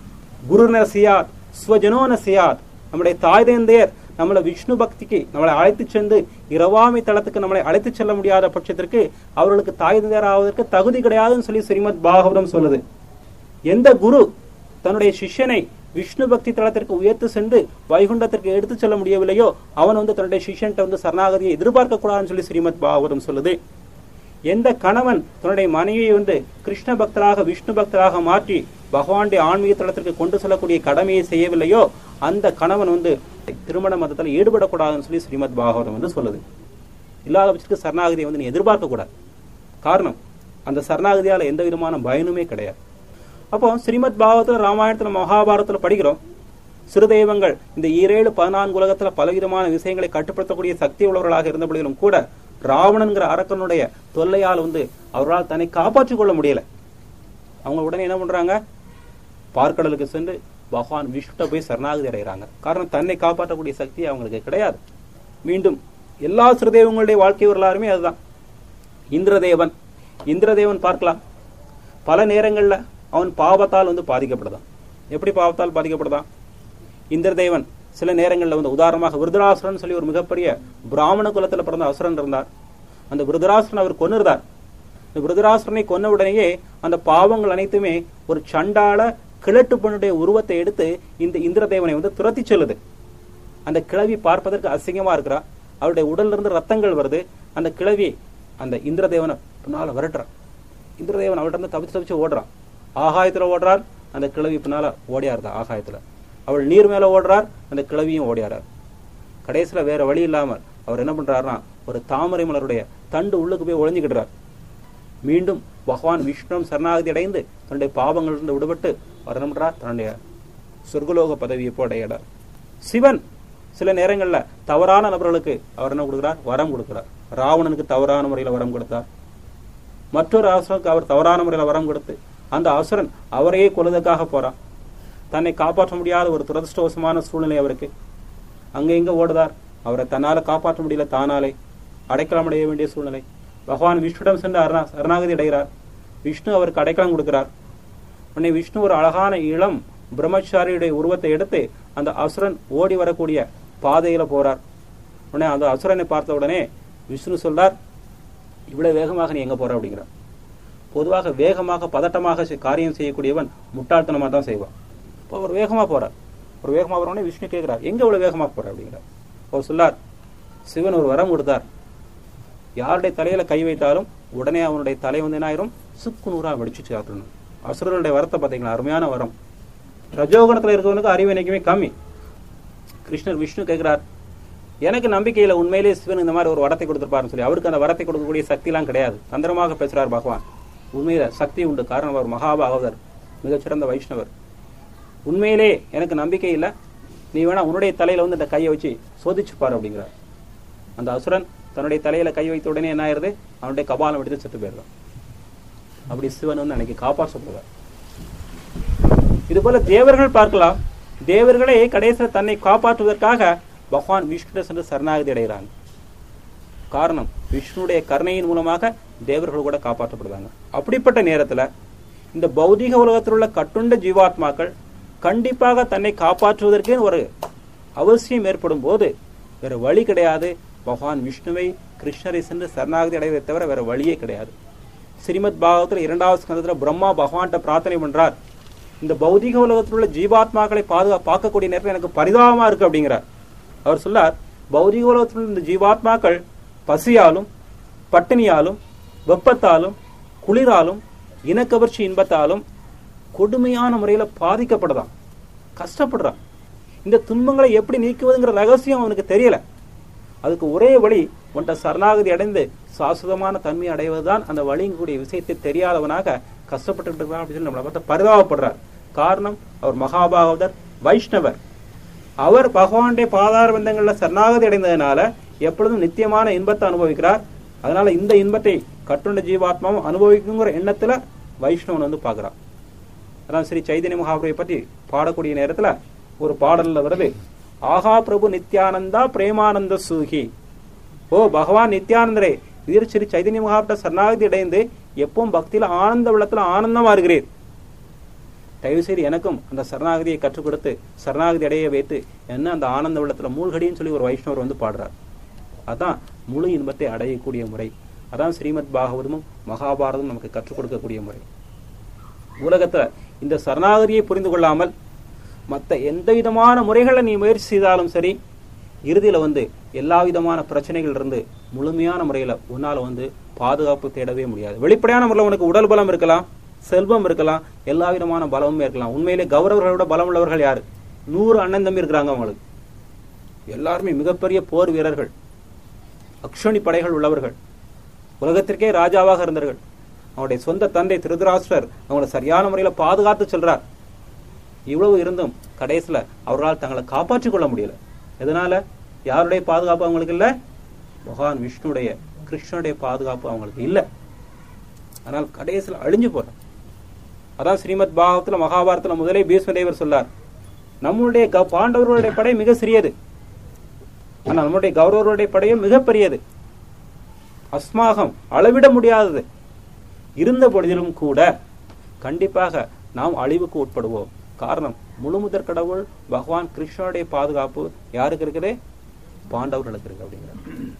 குருன சியாத் ஸ்வஜனோன சியாத் நம்முடைய தாய் தந்தையர் நம்மளை விஷ்ணு பக்திக்கு நம்மளை அழைத்து சென்று இரவாமை தளத்துக்கு நம்மளை அழைத்து செல்ல முடியாத பட்சத்திற்கு அவர்களுக்கு தாய் தந்தையர் ஆவதற்கு தகுதி கிடையாதுன்னு சொல்லி ஸ்ரீமத் பாகவதம் சொல்லுது எந்த குரு தன்னுடைய சிஷ்யனை விஷ்ணு பக்தி தளத்திற்கு உயர்த்து சென்று வைகுண்டத்திற்கு எடுத்து செல்ல முடியவில்லையோ அவன் வந்து தன்னுடைய சிஷ்யன்ட்ட வந்து சரணாகதியை எதிர்பார்க்க கூடாதுன்னு சொல்லி ஸ்ரீமத் பாகவதம் சொல்லுது எந்த கணவன் தன்னுடைய மனைவியை வந்து கிருஷ்ண பக்தராக விஷ்ணு பக்தராக மாற்றி பகவானுடைய ஆன்மீக தளத்திற்கு கொண்டு செல்லக்கூடிய கடமையை செய்யவில்லையோ அந்த கணவன் வந்து திருமண மதத்தில் ஈடுபடக்கூடாதுன்னு சொல்லி ஸ்ரீமத் பாகவதம் வந்து சொல்லுது இல்லாத பட்சத்துக்கு சரணாகதியை வந்து நீ எதிர்பார்க்க கூடாது காரணம் அந்த சரணாகதியால எந்த விதமான பயனுமே கிடையாது அப்போ ஸ்ரீமத் பாகவத்துல ராமாயணத்துல மகாபாரதத்துல படிக்கிறோம் சிறு தெய்வங்கள் இந்த ஈரேழு பதினான்கு உலகத்துல பலவிதமான விஷயங்களை கட்டுப்படுத்தக்கூடிய சக்தி உள்ளவர்களாக இருந்த பொழுதிலும் கூட ராவணன்கிற அரக்கனுடைய தொல்லையால் வந்து அவர்களால் தன்னை காப்பாற்றிக் கொள்ள முடியல அவங்க உடனே என்ன பண்றாங்க பார்க்கடலுக்கு சென்று பகவான் விஷ்ணுட்ட போய் சரணாகதி அடைகிறாங்க காரணம் தன்னை காப்பாற்றக்கூடிய சக்தி அவங்களுக்கு கிடையாது மீண்டும் எல்லா சிறுதெய்வங்களுடைய வாழ்க்கை வரலாறுமே அதுதான் இந்திரதேவன் இந்திரதேவன் பார்க்கலாம் பல நேரங்கள்ல அவன் பாவத்தால் வந்து பாதிக்கப்படுதான் எப்படி பாவத்தால் பாதிக்கப்படுதான் இந்திரதேவன் சில நேரங்கள்ல வந்து உதாரணமாக விருதராசுரன் சொல்லி ஒரு மிகப்பெரிய பிராமண குலத்துல பிறந்த அசுரன் இருந்தார் அந்த விருதராசுரன் அவர் கொன்னிருந்தார் இந்த விருதராசுரனை கொன்ன உடனேயே அந்த பாவங்கள் அனைத்துமே ஒரு சண்டாள கிழட்டு பெண்ணுடைய உருவத்தை எடுத்து இந்த இந்திரதேவனை வந்து துரத்தி செல்லுது அந்த கிழவி பார்ப்பதற்கு அசிங்கமா இருக்கிறா அவருடைய உடல்ல இருந்து ரத்தங்கள் வருது அந்த கிழவி அந்த இந்திரதேவனை பின்னால விரட்டுறான் இந்திரதேவன் அவர்கிட்ட இருந்து தப்பிச்சு தப்பிச்சு ஓடுறான் ஆகாயத்துல ஓடுறார் அந்த கிழவி பின்னால ஓடியாருதா ஆகாயத்துல அவள் நீர் மேல ஓடுறார் அந்த கிழவியும் ஓடியாரார் கடைசியில வேற வழி இல்லாமல் அவர் என்ன பண்றாருன்னா ஒரு தாமரை மலருடைய தண்டு உள்ளுக்கு போய் ஒளிஞ்சுக்கிடுறார் மீண்டும் பகவான் விஷ்ணு சரணாகதி அடைந்து தன்னுடைய பாவங்களிலிருந்து விடுபட்டு அவர் என்ன பண்றார் தன்னுடைய சொர்க்கலோக பதவியை போய் அடையிறார் சிவன் சில நேரங்கள்ல தவறான நபர்களுக்கு அவர் என்ன கொடுக்கிறார் வரம் கொடுக்கிறார் ராவணனுக்கு தவறான முறையில வரம் கொடுத்தார் மற்றொரு அசுரனுக்கு அவர் தவறான முறையில வரம் கொடுத்து அந்த அசுரன் அவரையே கொல்வதற்காக போறான் தன்னை காப்பாற்ற முடியாத ஒரு துரதிருஷ்டவசமான சூழ்நிலை அவருக்கு அங்க இங்க ஓடுதார் அவரை தன்னால காப்பாற்ற முடியல தானாலே அடைக்கலம் அடைய வேண்டிய சூழ்நிலை பகவான் விஷ்ணுவிடம் சென்று அரணா சரணாகதி அடைகிறார் விஷ்ணு அவருக்கு அடைக்கலம் கொடுக்கிறார் உடனே விஷ்ணு ஒரு அழகான இளம் பிரம்மச்சாரியுடைய உருவத்தை எடுத்து அந்த அசுரன் ஓடி வரக்கூடிய பாதையில போறார் உடனே அந்த அசுரனை பார்த்த உடனே விஷ்ணு சொல்றார் இவ்வளவு வேகமாக நீ எங்க போற அப்படிங்கிறார் பொதுவாக வேகமாக பதட்டமாக செய்- காரியம் செய்யக்கூடியவன் முட்டாள்தனமா தான் செய்வான் இப்போ அவர் வேகமா போறார் ஒரு வேகமா போறவனே விஷ்ணு கேட்கிறார் எங்க இவ்வளவு வேகமா போற அப்படிங்கிறார் அவர் சொல்லார் சிவன் ஒரு வரம் கொடுத்தார் யாருடைய தலையில கை வைத்தாலும் உடனே அவனுடைய தலை வந்து என்ன ஆயிரும் சுக்கு நூறா வெடிச்சு சாப்பிடணும் அசுரனுடைய வரத்தை பார்த்தீங்களா அருமையான வரம் ரஜோகுணத்துல இருக்கவனுக்கு அறிவு என்னைக்குமே கம்மி கிருஷ்ணர் விஷ்ணு கேட்கிறார் எனக்கு நம்பிக்கையில உண்மையிலேயே சிவன் இந்த மாதிரி ஒரு வரத்தை கொடுத்திருப்பாருன்னு சொல்லி அவருக்கு அந்த வரத்தை கொடுக்கக்கூடிய சக்தி எல்லாம் கிடையாது தந்திரமாக பேசுறார் பகவான் உண்மையில சக்தி உண்டு காரணம் அவர் மகாபாகவதர் மிகச்சிறந்த வைஷ்ணவர் உண்மையிலே எனக்கு நம்பிக்கை இல்ல நீ வேணா உன்னுடைய தலையில வந்து இந்த கையை வச்சு சோதிச்சு பாரு அப்படிங்கிறார் அந்த அசுரன் தன்னுடைய தலையில கை வைத்த உடனே என்ன ஆயிருது அவனுடைய கபாலம் எடுத்து செத்து போயிடுறான் அப்படி சிவன் வந்து அன்னைக்கு காப்பாற்றப்படுவார் இது போல தேவர்கள் பார்க்கலாம் தேவர்களே கடைசியில் தன்னை காப்பாற்றுவதற்காக பகவான் விஷ்ணு சென்று சரணாகதி அடைகிறாங்க காரணம் விஷ்ணுடைய கருணையின் மூலமாக தேவர்கள் கூட காப்பாற்றப்படுறாங்க அப்படிப்பட்ட நேரத்துல இந்த பௌதிக உலகத்தில் உள்ள கட்டுண்ட ஜீவாத்மாக்கள் கண்டிப்பாக தன்னை காப்பாற்றுவதற்கு ஒரு அவசியம் ஏற்படும் போது வேற வழி கிடையாது பகவான் விஷ்ணுவை கிருஷ்ணரை சென்று சரணாகதி அடைவதை தவிர வேற வழியே கிடையாது ஸ்ரீமத் பாகவத்தில் இரண்டாவது ஸ்கந்தத்துல பிரம்மா பகவான்கிட்ட பிரார்த்தனை பண்றார் இந்த பௌதிக உலகத்தில் உள்ள ஜீவாத்மாக்களை பாதுகா பார்க்கக்கூடிய நேரத்தில் எனக்கு பரிதாபமா இருக்கு அப்படிங்கிறார் அவர் சொல்லார் பௌதிக உலகத்தில் உள்ள இந்த ஜீவாத்மாக்கள் பசியாலும் பட்டினியாலும் வெப்பத்தாலும் குளிராலும் இனக்கவர்ச்சி இன்பத்தாலும் கொடுமையான முறையில பாதிக்கப்படுறான் கஷ்டப்படுறான் இந்த துன்பங்களை எப்படி நீக்குவதுங்கிற ரகசியம் அவனுக்கு தெரியல அதுக்கு ஒரே வழி உன்ட்ட சரணாகதி அடைந்து சாஸ்வதமான தன்மை அடைவதுதான் அந்த வழிங்கூடிய விஷயத்தை தெரியாதவனாக கஷ்டப்பட்டு இருக்கிறான் அப்படின்னு சொல்லி நம்மளை பார்த்து பரிதாபப்படுறார் காரணம் அவர் மகாபாகவதர் வைஷ்ணவர் அவர் பகவானுடைய பாதார பந்தங்கள்ல சரணாகதி அடைந்ததுனால எப்பொழுதும் நித்தியமான இன்பத்தை அனுபவிக்கிறார் அதனால இந்த இன்பத்தை கட்டுண்ட ஜீவாத்மாவும் அனுபவிக்குங்கிற எண்ணத்துல வைஷ்ணவன் வந்து பார்க்கறான் அதான் ஸ்ரீ சைதன்ய மகாபுரியை பற்றி பாடக்கூடிய நேரத்துல ஒரு பாடல்ல வருது ஆஹா பிரபு நித்யானந்தா பிரேமானந்த சூகி ஓ பகவான் நித்யானந்தரே இது ஸ்ரீ சைதன்ய மகாபுர சரணாகதி அடைந்து எப்பவும் பக்தியில ஆனந்த வெள்ளத்துல ஆனந்தமா இருக்கிறீர் தயவு செய்து எனக்கும் அந்த சரணாகதியை கற்றுக் கொடுத்து சரணாகதி அடைய வைத்து என்ன அந்த ஆனந்த வெள்ளத்துல மூழ்கடின்னு சொல்லி ஒரு வைஷ்ணவர் வந்து பாடுறார் அதான் முழு இன்பத்தை அடையக்கூடிய முறை அதான் ஸ்ரீமத் பாகவதமும் மகாபாரதமும் நமக்கு கற்றுக் கொடுக்கக்கூடிய முறை உலகத்துல இந்த சரணாகதியை புரிந்து கொள்ளாமல் மற்ற எந்த விதமான முறைகளை நீ முயற்சி செய்தாலும் சரி இறுதியில வந்து எல்லா விதமான பிரச்சனைகள் இருந்து முழுமையான முறையில உன்னால வந்து பாதுகாப்பு தேடவே முடியாது வெளிப்படையான முறையில் உனக்கு உடல் பலம் இருக்கலாம் செல்வம் இருக்கலாம் எல்லா விதமான பலமுமே இருக்கலாம் உண்மையிலே கௌரவர்களை விட பலம் உள்ளவர்கள் யாரு நூறு அண்ணன் தம்பி இருக்கிறாங்க அவங்களுக்கு எல்லாருமே மிகப்பெரிய போர் வீரர்கள் அக்ஷணி படைகள் உள்ளவர்கள் உலகத்திற்கே ராஜாவாக இருந்தார்கள் அவனுடைய சொந்த தந்தை திருதராஷ்டிரர் அவங்களை சரியான முறையில பாதுகாத்து செல்றார் இவ்வளவு இருந்தும் கடைசியில அவர்களால் தங்களை காப்பாற்றிக் கொள்ள முடியல எதனால யாருடைய பாதுகாப்பு அவங்களுக்கு இல்ல பகவான் விஷ்ணுடைய கிருஷ்ணனுடைய பாதுகாப்பு அவங்களுக்கு இல்ல ஆனால் கடைசியில அழிஞ்சு போறாங்க அதான் ஸ்ரீமத் பாகவத்துல மகாபாரதத்துல முதலே பீஷ்மதேவர் சொல்லார் நம்முடைய க- பாண்டவர்களுடைய படை மிக சிறியது ஆனா நம்முடைய கௌரவருடைய படையும் மிக பெரியது அஸ்மாகம் அளவிட முடியாதது இருந்த பொழுதிலும் கூட கண்டிப்பாக நாம் அழிவுக்கு உட்படுவோம் காரணம் முழுமுதற் கடவுள் பகவான் கிருஷ்ணனுடைய பாதுகாப்பு யாருக்கு இருக்குது பாண்டவர்களுக்கு இருக்கு அப்படிங்கிறார்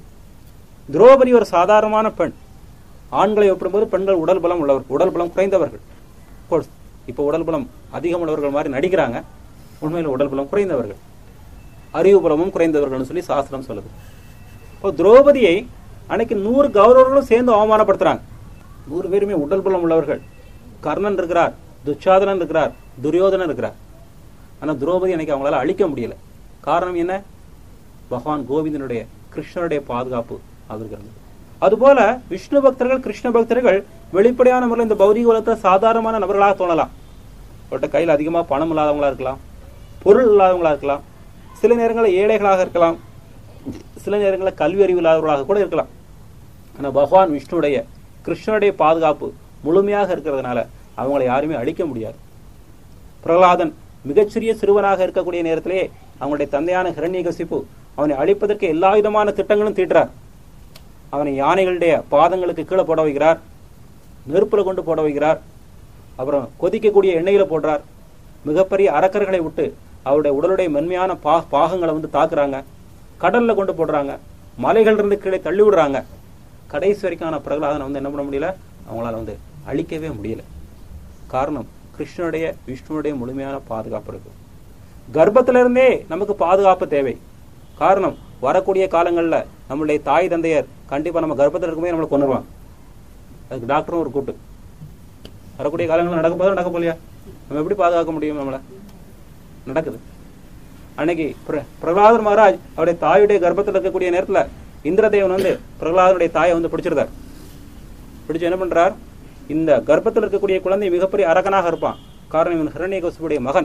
திரௌபதி ஒரு சாதாரணமான பெண் ஆண்களை ஒப்பிடும்போது பெண்கள் உடல் பலம் உள்ளவர் உடல் பலம் குறைந்தவர்கள் கோர்ஸ் இப்போ உடல் பலம் அதிகம் உள்ளவர்கள் மாதிரி நடிக்கிறாங்க உண்மையில் உடல் பலம் குறைந்தவர்கள் அறிவு பலமும் குறைந்தவர்கள்னு சொல்லி சாஸ்திரம் சொல்லுது இப்போ திரௌபதியை அன்னைக்கு நூறு கௌரவர்களும் சேர்ந்து அவமானப்படுத்துறாங்க நூறு பேருமே உடல் பலம் உள்ளவர்கள் கர்ணன் இருக்கிறார் துச்சாதனன் இருக்கிறார் துரியோதனன் இருக்கிறார் ஆனா திரௌபதி அன்னைக்கு அவங்களால அழிக்க முடியல காரணம் என்ன பகவான் கோவிந்தனுடைய கிருஷ்ணனுடைய பாதுகாப்பு அவருக்கு இருந்தது அதுபோல விஷ்ணு பக்தர்கள் கிருஷ்ண பக்தர்கள் வெளிப்படையான முறையில் இந்த பௌதிக உலகத்துல சாதாரணமான நபர்களாக தோணலாம் அவர்கிட்ட கையில் அதிகமா பணம் இல்லாதவங்களா இருக்கலாம் பொருள் இல்லாதவங்களா இருக்கலாம் சில நேரங்களில் ஏழைகளாக இருக்கலாம் சில நேரங்களில் கல்வி அறிவு இல்லாதவர்களாக கூட இருக்கலாம் ஆனா பகவான் விஷ்ணுடைய கிருஷ்ணனுடைய பாதுகாப்பு முழுமையாக இருக்கிறதுனால அவங்களை யாருமே அழிக்க முடியாது பிரகலாதன் மிகச்சிறிய சிறுவனாக இருக்கக்கூடிய நேரத்திலேயே அவங்களுடைய தந்தையான ஹிரண்யகசிப்பு அவனை அழிப்பதற்கு எல்லா விதமான திட்டங்களும் தீட்டுறார் அவனை யானைகளுடைய பாதங்களுக்கு கீழே போட வைக்கிறார் நெருப்புல கொண்டு போட வைக்கிறார் அப்புறம் கொதிக்கக்கூடிய எண்ணெயில போடுறார் மிகப்பெரிய அரக்கர்களை விட்டு அவருடைய உடலுடைய மென்மையான பா பாகங்களை வந்து தாக்குறாங்க கடல்ல கொண்டு போடுறாங்க மலைகள் இருந்து கீழே தள்ளி விடுறாங்க கடைசி வரைக்கான பிரகலாதனை வந்து என்ன பண்ண முடியல அவங்களால வந்து அழிக்கவே முடியல காரணம் கிருஷ்ணனுடைய விஷ்ணுனுடைய முழுமையான பாதுகாப்பு இருக்கு கர்ப்பத்துல இருந்தே நமக்கு பாதுகாப்பு தேவை காரணம் வரக்கூடிய காலங்கள்ல நம்மளுடைய தாய் தந்தையர் கண்டிப்பா நம்ம கர்ப்பத்துல இருக்கும்போது நம்மளை கொண்டுருவாங்க அதுக்கு டாக்டரும் ஒரு கூட்டு வரக்கூடிய காலங்கள் நடக்க போதா நடக்க போலையா நம்ம எப்படி பாதுகாக்க முடியும் நம்மள நடக்குது அன்னைக்கு பிர- பிரகலாதர் மகாராஜ் அவருடைய தாயுடைய கர்ப்பத்தில் இருக்கக்கூடிய நேரத்துல இந்திரதேவன் வந்து பிரகலாதனுடைய தாயை வந்து பிடிச்சிருந்தார் பிடிச்சு என்ன பண்றார் இந்த கர்ப்பத்தில் இருக்கக்கூடிய குழந்தை மிகப்பெரிய அரக்கனாக இருப்பான் காரணம் இவன் ஹிரண்யகசிப்புடைய மகன்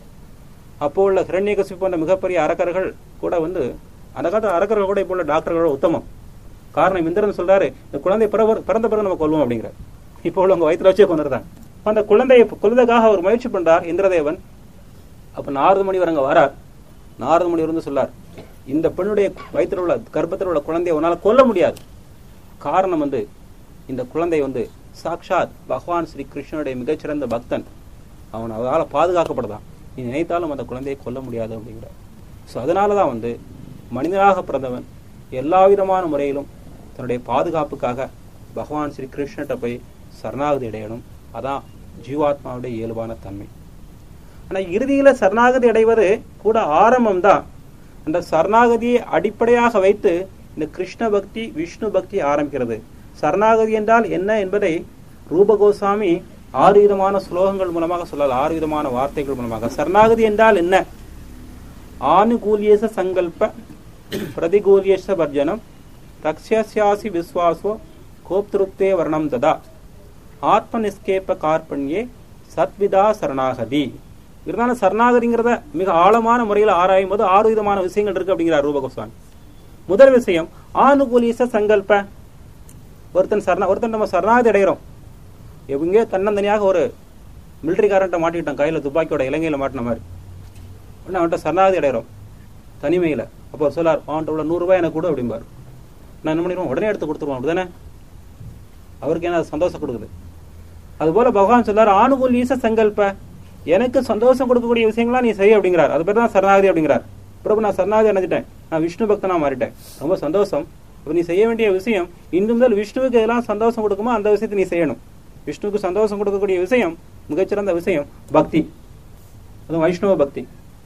அப்போ உள்ள ஹிரண்யகசிப்பு போன்ற மிகப்பெரிய அரக்கர்கள் கூட வந்து அந்த காலத்துல அரக்கர்கள் கூட இப்போ உள்ள டாக்டர்களோட உத்தமம் காரணம் இந்திரன் சொல்றாரு இந்த குழந்தை பிறவர் பிறந்த பிறகு நம்ம கொல்வோம் அப்படிங்கிற இப்போ உள்ளவங்க வயிற்றுல வச்சே கொண்டுருந்தாங்க அந்த குழந்தையை கொல்வதற்காக அவர் முயற்சி பண்றார் இந்திரதேவன் அப்ப நாரத முனிவர் அங்க வரார் நாரத முனிவர் வந்து சொல்லார் இந்த பெண்ணுடைய வயிற்றில் உள்ள கர்ப்பத்தில் உள்ள குழந்தையை உன்னால கொல்ல முடியாது காரணம் வந்து இந்த குழந்தை வந்து சாக்ஷாத் பகவான் ஸ்ரீ கிருஷ்ணனுடைய மிகச்சிறந்த பக்தன் அவன் அவரால் பாதுகாக்கப்படுதான் நீ நினைத்தாலும் அந்த குழந்தையை கொல்ல முடியாது அப்படிங்கிறார் ஸோ அதனால தான் வந்து மனிதனாக பிறந்தவன் எல்லா விதமான முறையிலும் தன்னுடைய பாதுகாப்புக்காக பகவான் ஸ்ரீ கிருஷ்ணகிட்ட போய் சரணாகதி அடையணும் அதான் ஜீவாத்மாவுடைய இயல்பான தன்மை ஆனா இறுதியில சரணாகதி அடைவது கூட ஆரம்பம் தான் அந்த சரணாகதியை அடிப்படையாக வைத்து இந்த கிருஷ்ண பக்தி விஷ்ணு பக்தி ஆரம்பிக்கிறது சரணாகதி என்றால் என்ன என்பதை ரூப கோசாமி ஆறு விதமான ஸ்லோகங்கள் மூலமாக சொல்லலாம் ஆறு விதமான வார்த்தைகள் மூலமாக சரணாகதி என்றால் என்ன ஆனுகூலியச சங்கல்ப பிரதிகூலியச வர்ஜனம் ரக்ஷஸ்யாசி விஸ்வாசோ கோப்திருப்தே வர்ணம் ததா ஆத்ம நிஸ்கேப கார்பண்யே சத்விதா சரணாகதி இருந்தாலும் சரணாகதிங்கிறத மிக ஆழமான முறையில் ஆராயும் போது ஆறு விதமான விஷயங்கள் இருக்கு அப்படிங்கிறார் ரூபகோஸ்வாமி முதல் விஷயம் ஆனுகூலியச சங்கல்ப ஒருத்தன் சரண ஒருத்தன் நம்ம சரணாகதி அடைகிறோம் எங்கே தன்னந்தனியாக ஒரு மிலிட்டரிக்காரன்ட்ட மாட்டிக்கிட்டான் கையில துப்பாக்கியோட இலங்கையில மாட்டின மாதிரி உடனே அவன்கிட்ட சரணாகதி அடைகிறோம் தனிமையில அப்போ அவர் சொல்லார் அவன்கிட்ட உள்ள நூறு ரூபாய் எனக்கு கொடு அப்படிம்பார் நான் என்ன பண்ணிடுவோம் உடனே எடுத்து கொடுத்துருவோம் அப்படிதானே அவருக்கு என்ன அது சந்தோஷம் கொடுக்குது அதுபோல பகவான் சொல்லார் ஆணுகூல் சங்கல்ப எனக்கு சந்தோஷம் கொடுக்கக்கூடிய விஷயங்களா நீ செய் அப்படிங்கிறார் அது பேர் தான் சரணாகதி அப்படிங்கிறார் பிரபு நான் சரணாகதி அடைஞ்சிட்டேன் நான் விஷ்ணு பக்தனா மாறிட்டேன் ரொம்ப சந்தோஷம் இப்ப நீ செய்ய வேண்டிய விஷயம் இன்று முதல் விஷ்ணுவுக்கு எதெல்லாம் சந்தோஷம் கொடுக்குமோ அந்த விஷயத்தை நீ செய்யணும் விஷ்ணுவுக்கு சந்தோஷம் கொடுக்கக்கூடிய விஷயம் மிகச்சிறந்த விஷயம் பக்தி அது வைஷ்ணவ பக்தி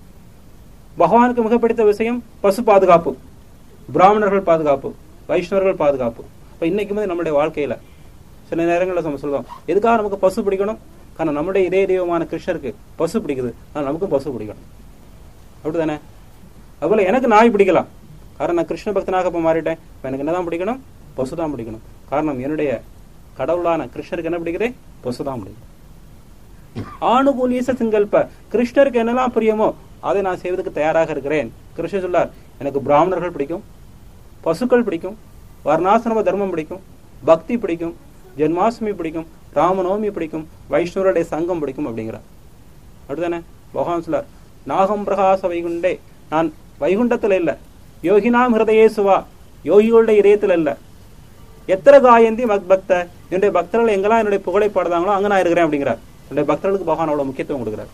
பகவானுக்கு மிக பிடித்த விஷயம் பசு பாதுகாப்பு பிராமணர்கள் பாதுகாப்பு வைஷ்ணவர்கள் பாதுகாப்பு இப்ப இன்னைக்கு வந்து நம்மளுடைய வாழ்க்கையில சில நேரங்களில் நம்ம சொல்லுவோம் எதுக்காக நமக்கு பசு பிடிக்கணும் காரணம் நம்முடைய இதே தெய்வமான கிருஷ்ணருக்கு பசு பிடிக்குது ஆனால் நமக்கும் பசு பிடிக்கணும் அப்படிதானே அதுபோல எனக்கு நாய் பிடிக்கலாம் காரணம் நான் கிருஷ்ண பக்தனாக இப்ப மாறிட்டேன் இப்ப எனக்கு என்னதான் பிடிக்கணும் பசு தான் பிடிக்கணும் காரணம் என்னுடைய கடவுளான கிருஷ்ணருக்கு என்ன பிடிக்குது பசு தான் பிடிக்கும் ஆணுகூலியச சங்கல்ப கிருஷ்ணருக்கு என்னெல்லாம் பிரியமோ அதை நான் செய்வதற்கு தயாராக இருக்கிறேன் கிருஷ்ணர் சொல்லார் எனக்கு பிராமணர்கள் பிடிக்கும் பசுக்கள் பிடிக்கும் வர்ணாசிரம தர்மம் பிடிக்கும் பக்தி பிடிக்கும் ஜென்மாஷ்டமி பிடிக்கும் ராமநவமி பிடிக்கும் வைஷ்ணவருடைய சங்கம் பிடிக்கும் அப்படிங்கிறார் அப்படிதானே பகவான் சொல்லார் நாகம் பிரகாச வைகுண்டே நான் வைகுண்டத்துல இல்ல யோகினாம் ஹிருதயேசுவா யோகிகளுடைய இதயத்துல இல்ல எத்தனை காயந்தி மக் பக்த என்னுடைய பக்தர்கள் எங்கெல்லாம் என்னுடைய புகழை பாடுதாங்களோ அங்க நான் இருக்கிறேன் அப்படிங்கிறார் என்னுடைய பக்தர்களுக்கு பகவான் அவ்வளவு முக்கியத்துவம் கொடுக்கிறார்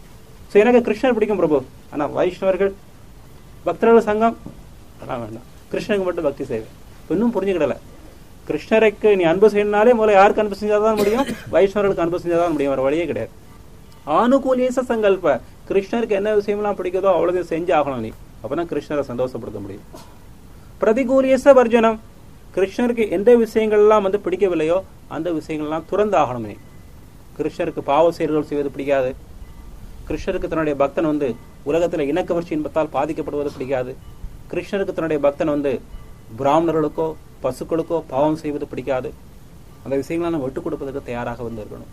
சோ எனக்கு கிருஷ்ணர் பிடிக்கும் பிரபு ஆனா வைஷ்ணவர்கள் பக்தர்கள் சங்கம் அதெல்லாம் வேண்டாம் கிருஷ்ணனுக்கு மட்டும் பக்தி செய்வேன் இப்ப இன்னும் புரிஞ்சுக்கிடல கிருஷ்ணருக்கு நீ அன்பு செய்யணும்னாலே முதல்ல யாருக்கு அன்பு செஞ்சாதான் முடியும் வைஷ்ணவர்களுக்கு அன்பு செஞ்சாதான் முடியும் வேற வழியே கிடையாது ஆனுகூலியச சங்கல்ப கிருஷ்ணருக்கு என்ன விஷயம்லாம் பிடிக்குதோ அவ்வளவு செஞ்சு ஆகணும் நீ அப்பதான் கிருஷ்ணரை சந்தோஷப்படுத்த முடியும் பிரதிகூலியச வர்ஜனம் கிருஷ்ணருக்கு எந்த விஷயங்கள்லாம் வந்து பிடிக்கவில்லையோ அந்த விஷயங்கள்லாம் துறந்து ஆகணும் நீ கிருஷ்ணருக்கு பாவ செயல்கள் செய்வது பிடிக்காது கிருஷ்ணருக்கு தன்னுடைய பக்தன் வந்து உலகத்துல இனக்கவர்ச்சி இன்பத்தால் பாதிக்கப்படுவது பிடிக்காது கிருஷ்ணருக்கு தன்னுடைய பக்தன் வந்து பிராமணர்களுக்கோ பசுக்களுக்கோ பாவம் செய்வது பிடிக்காது அந்த விஷயங்களை நம்ம விட்டுக் கொடுப்பதற்கு தயாராக வந்து இருக்கணும்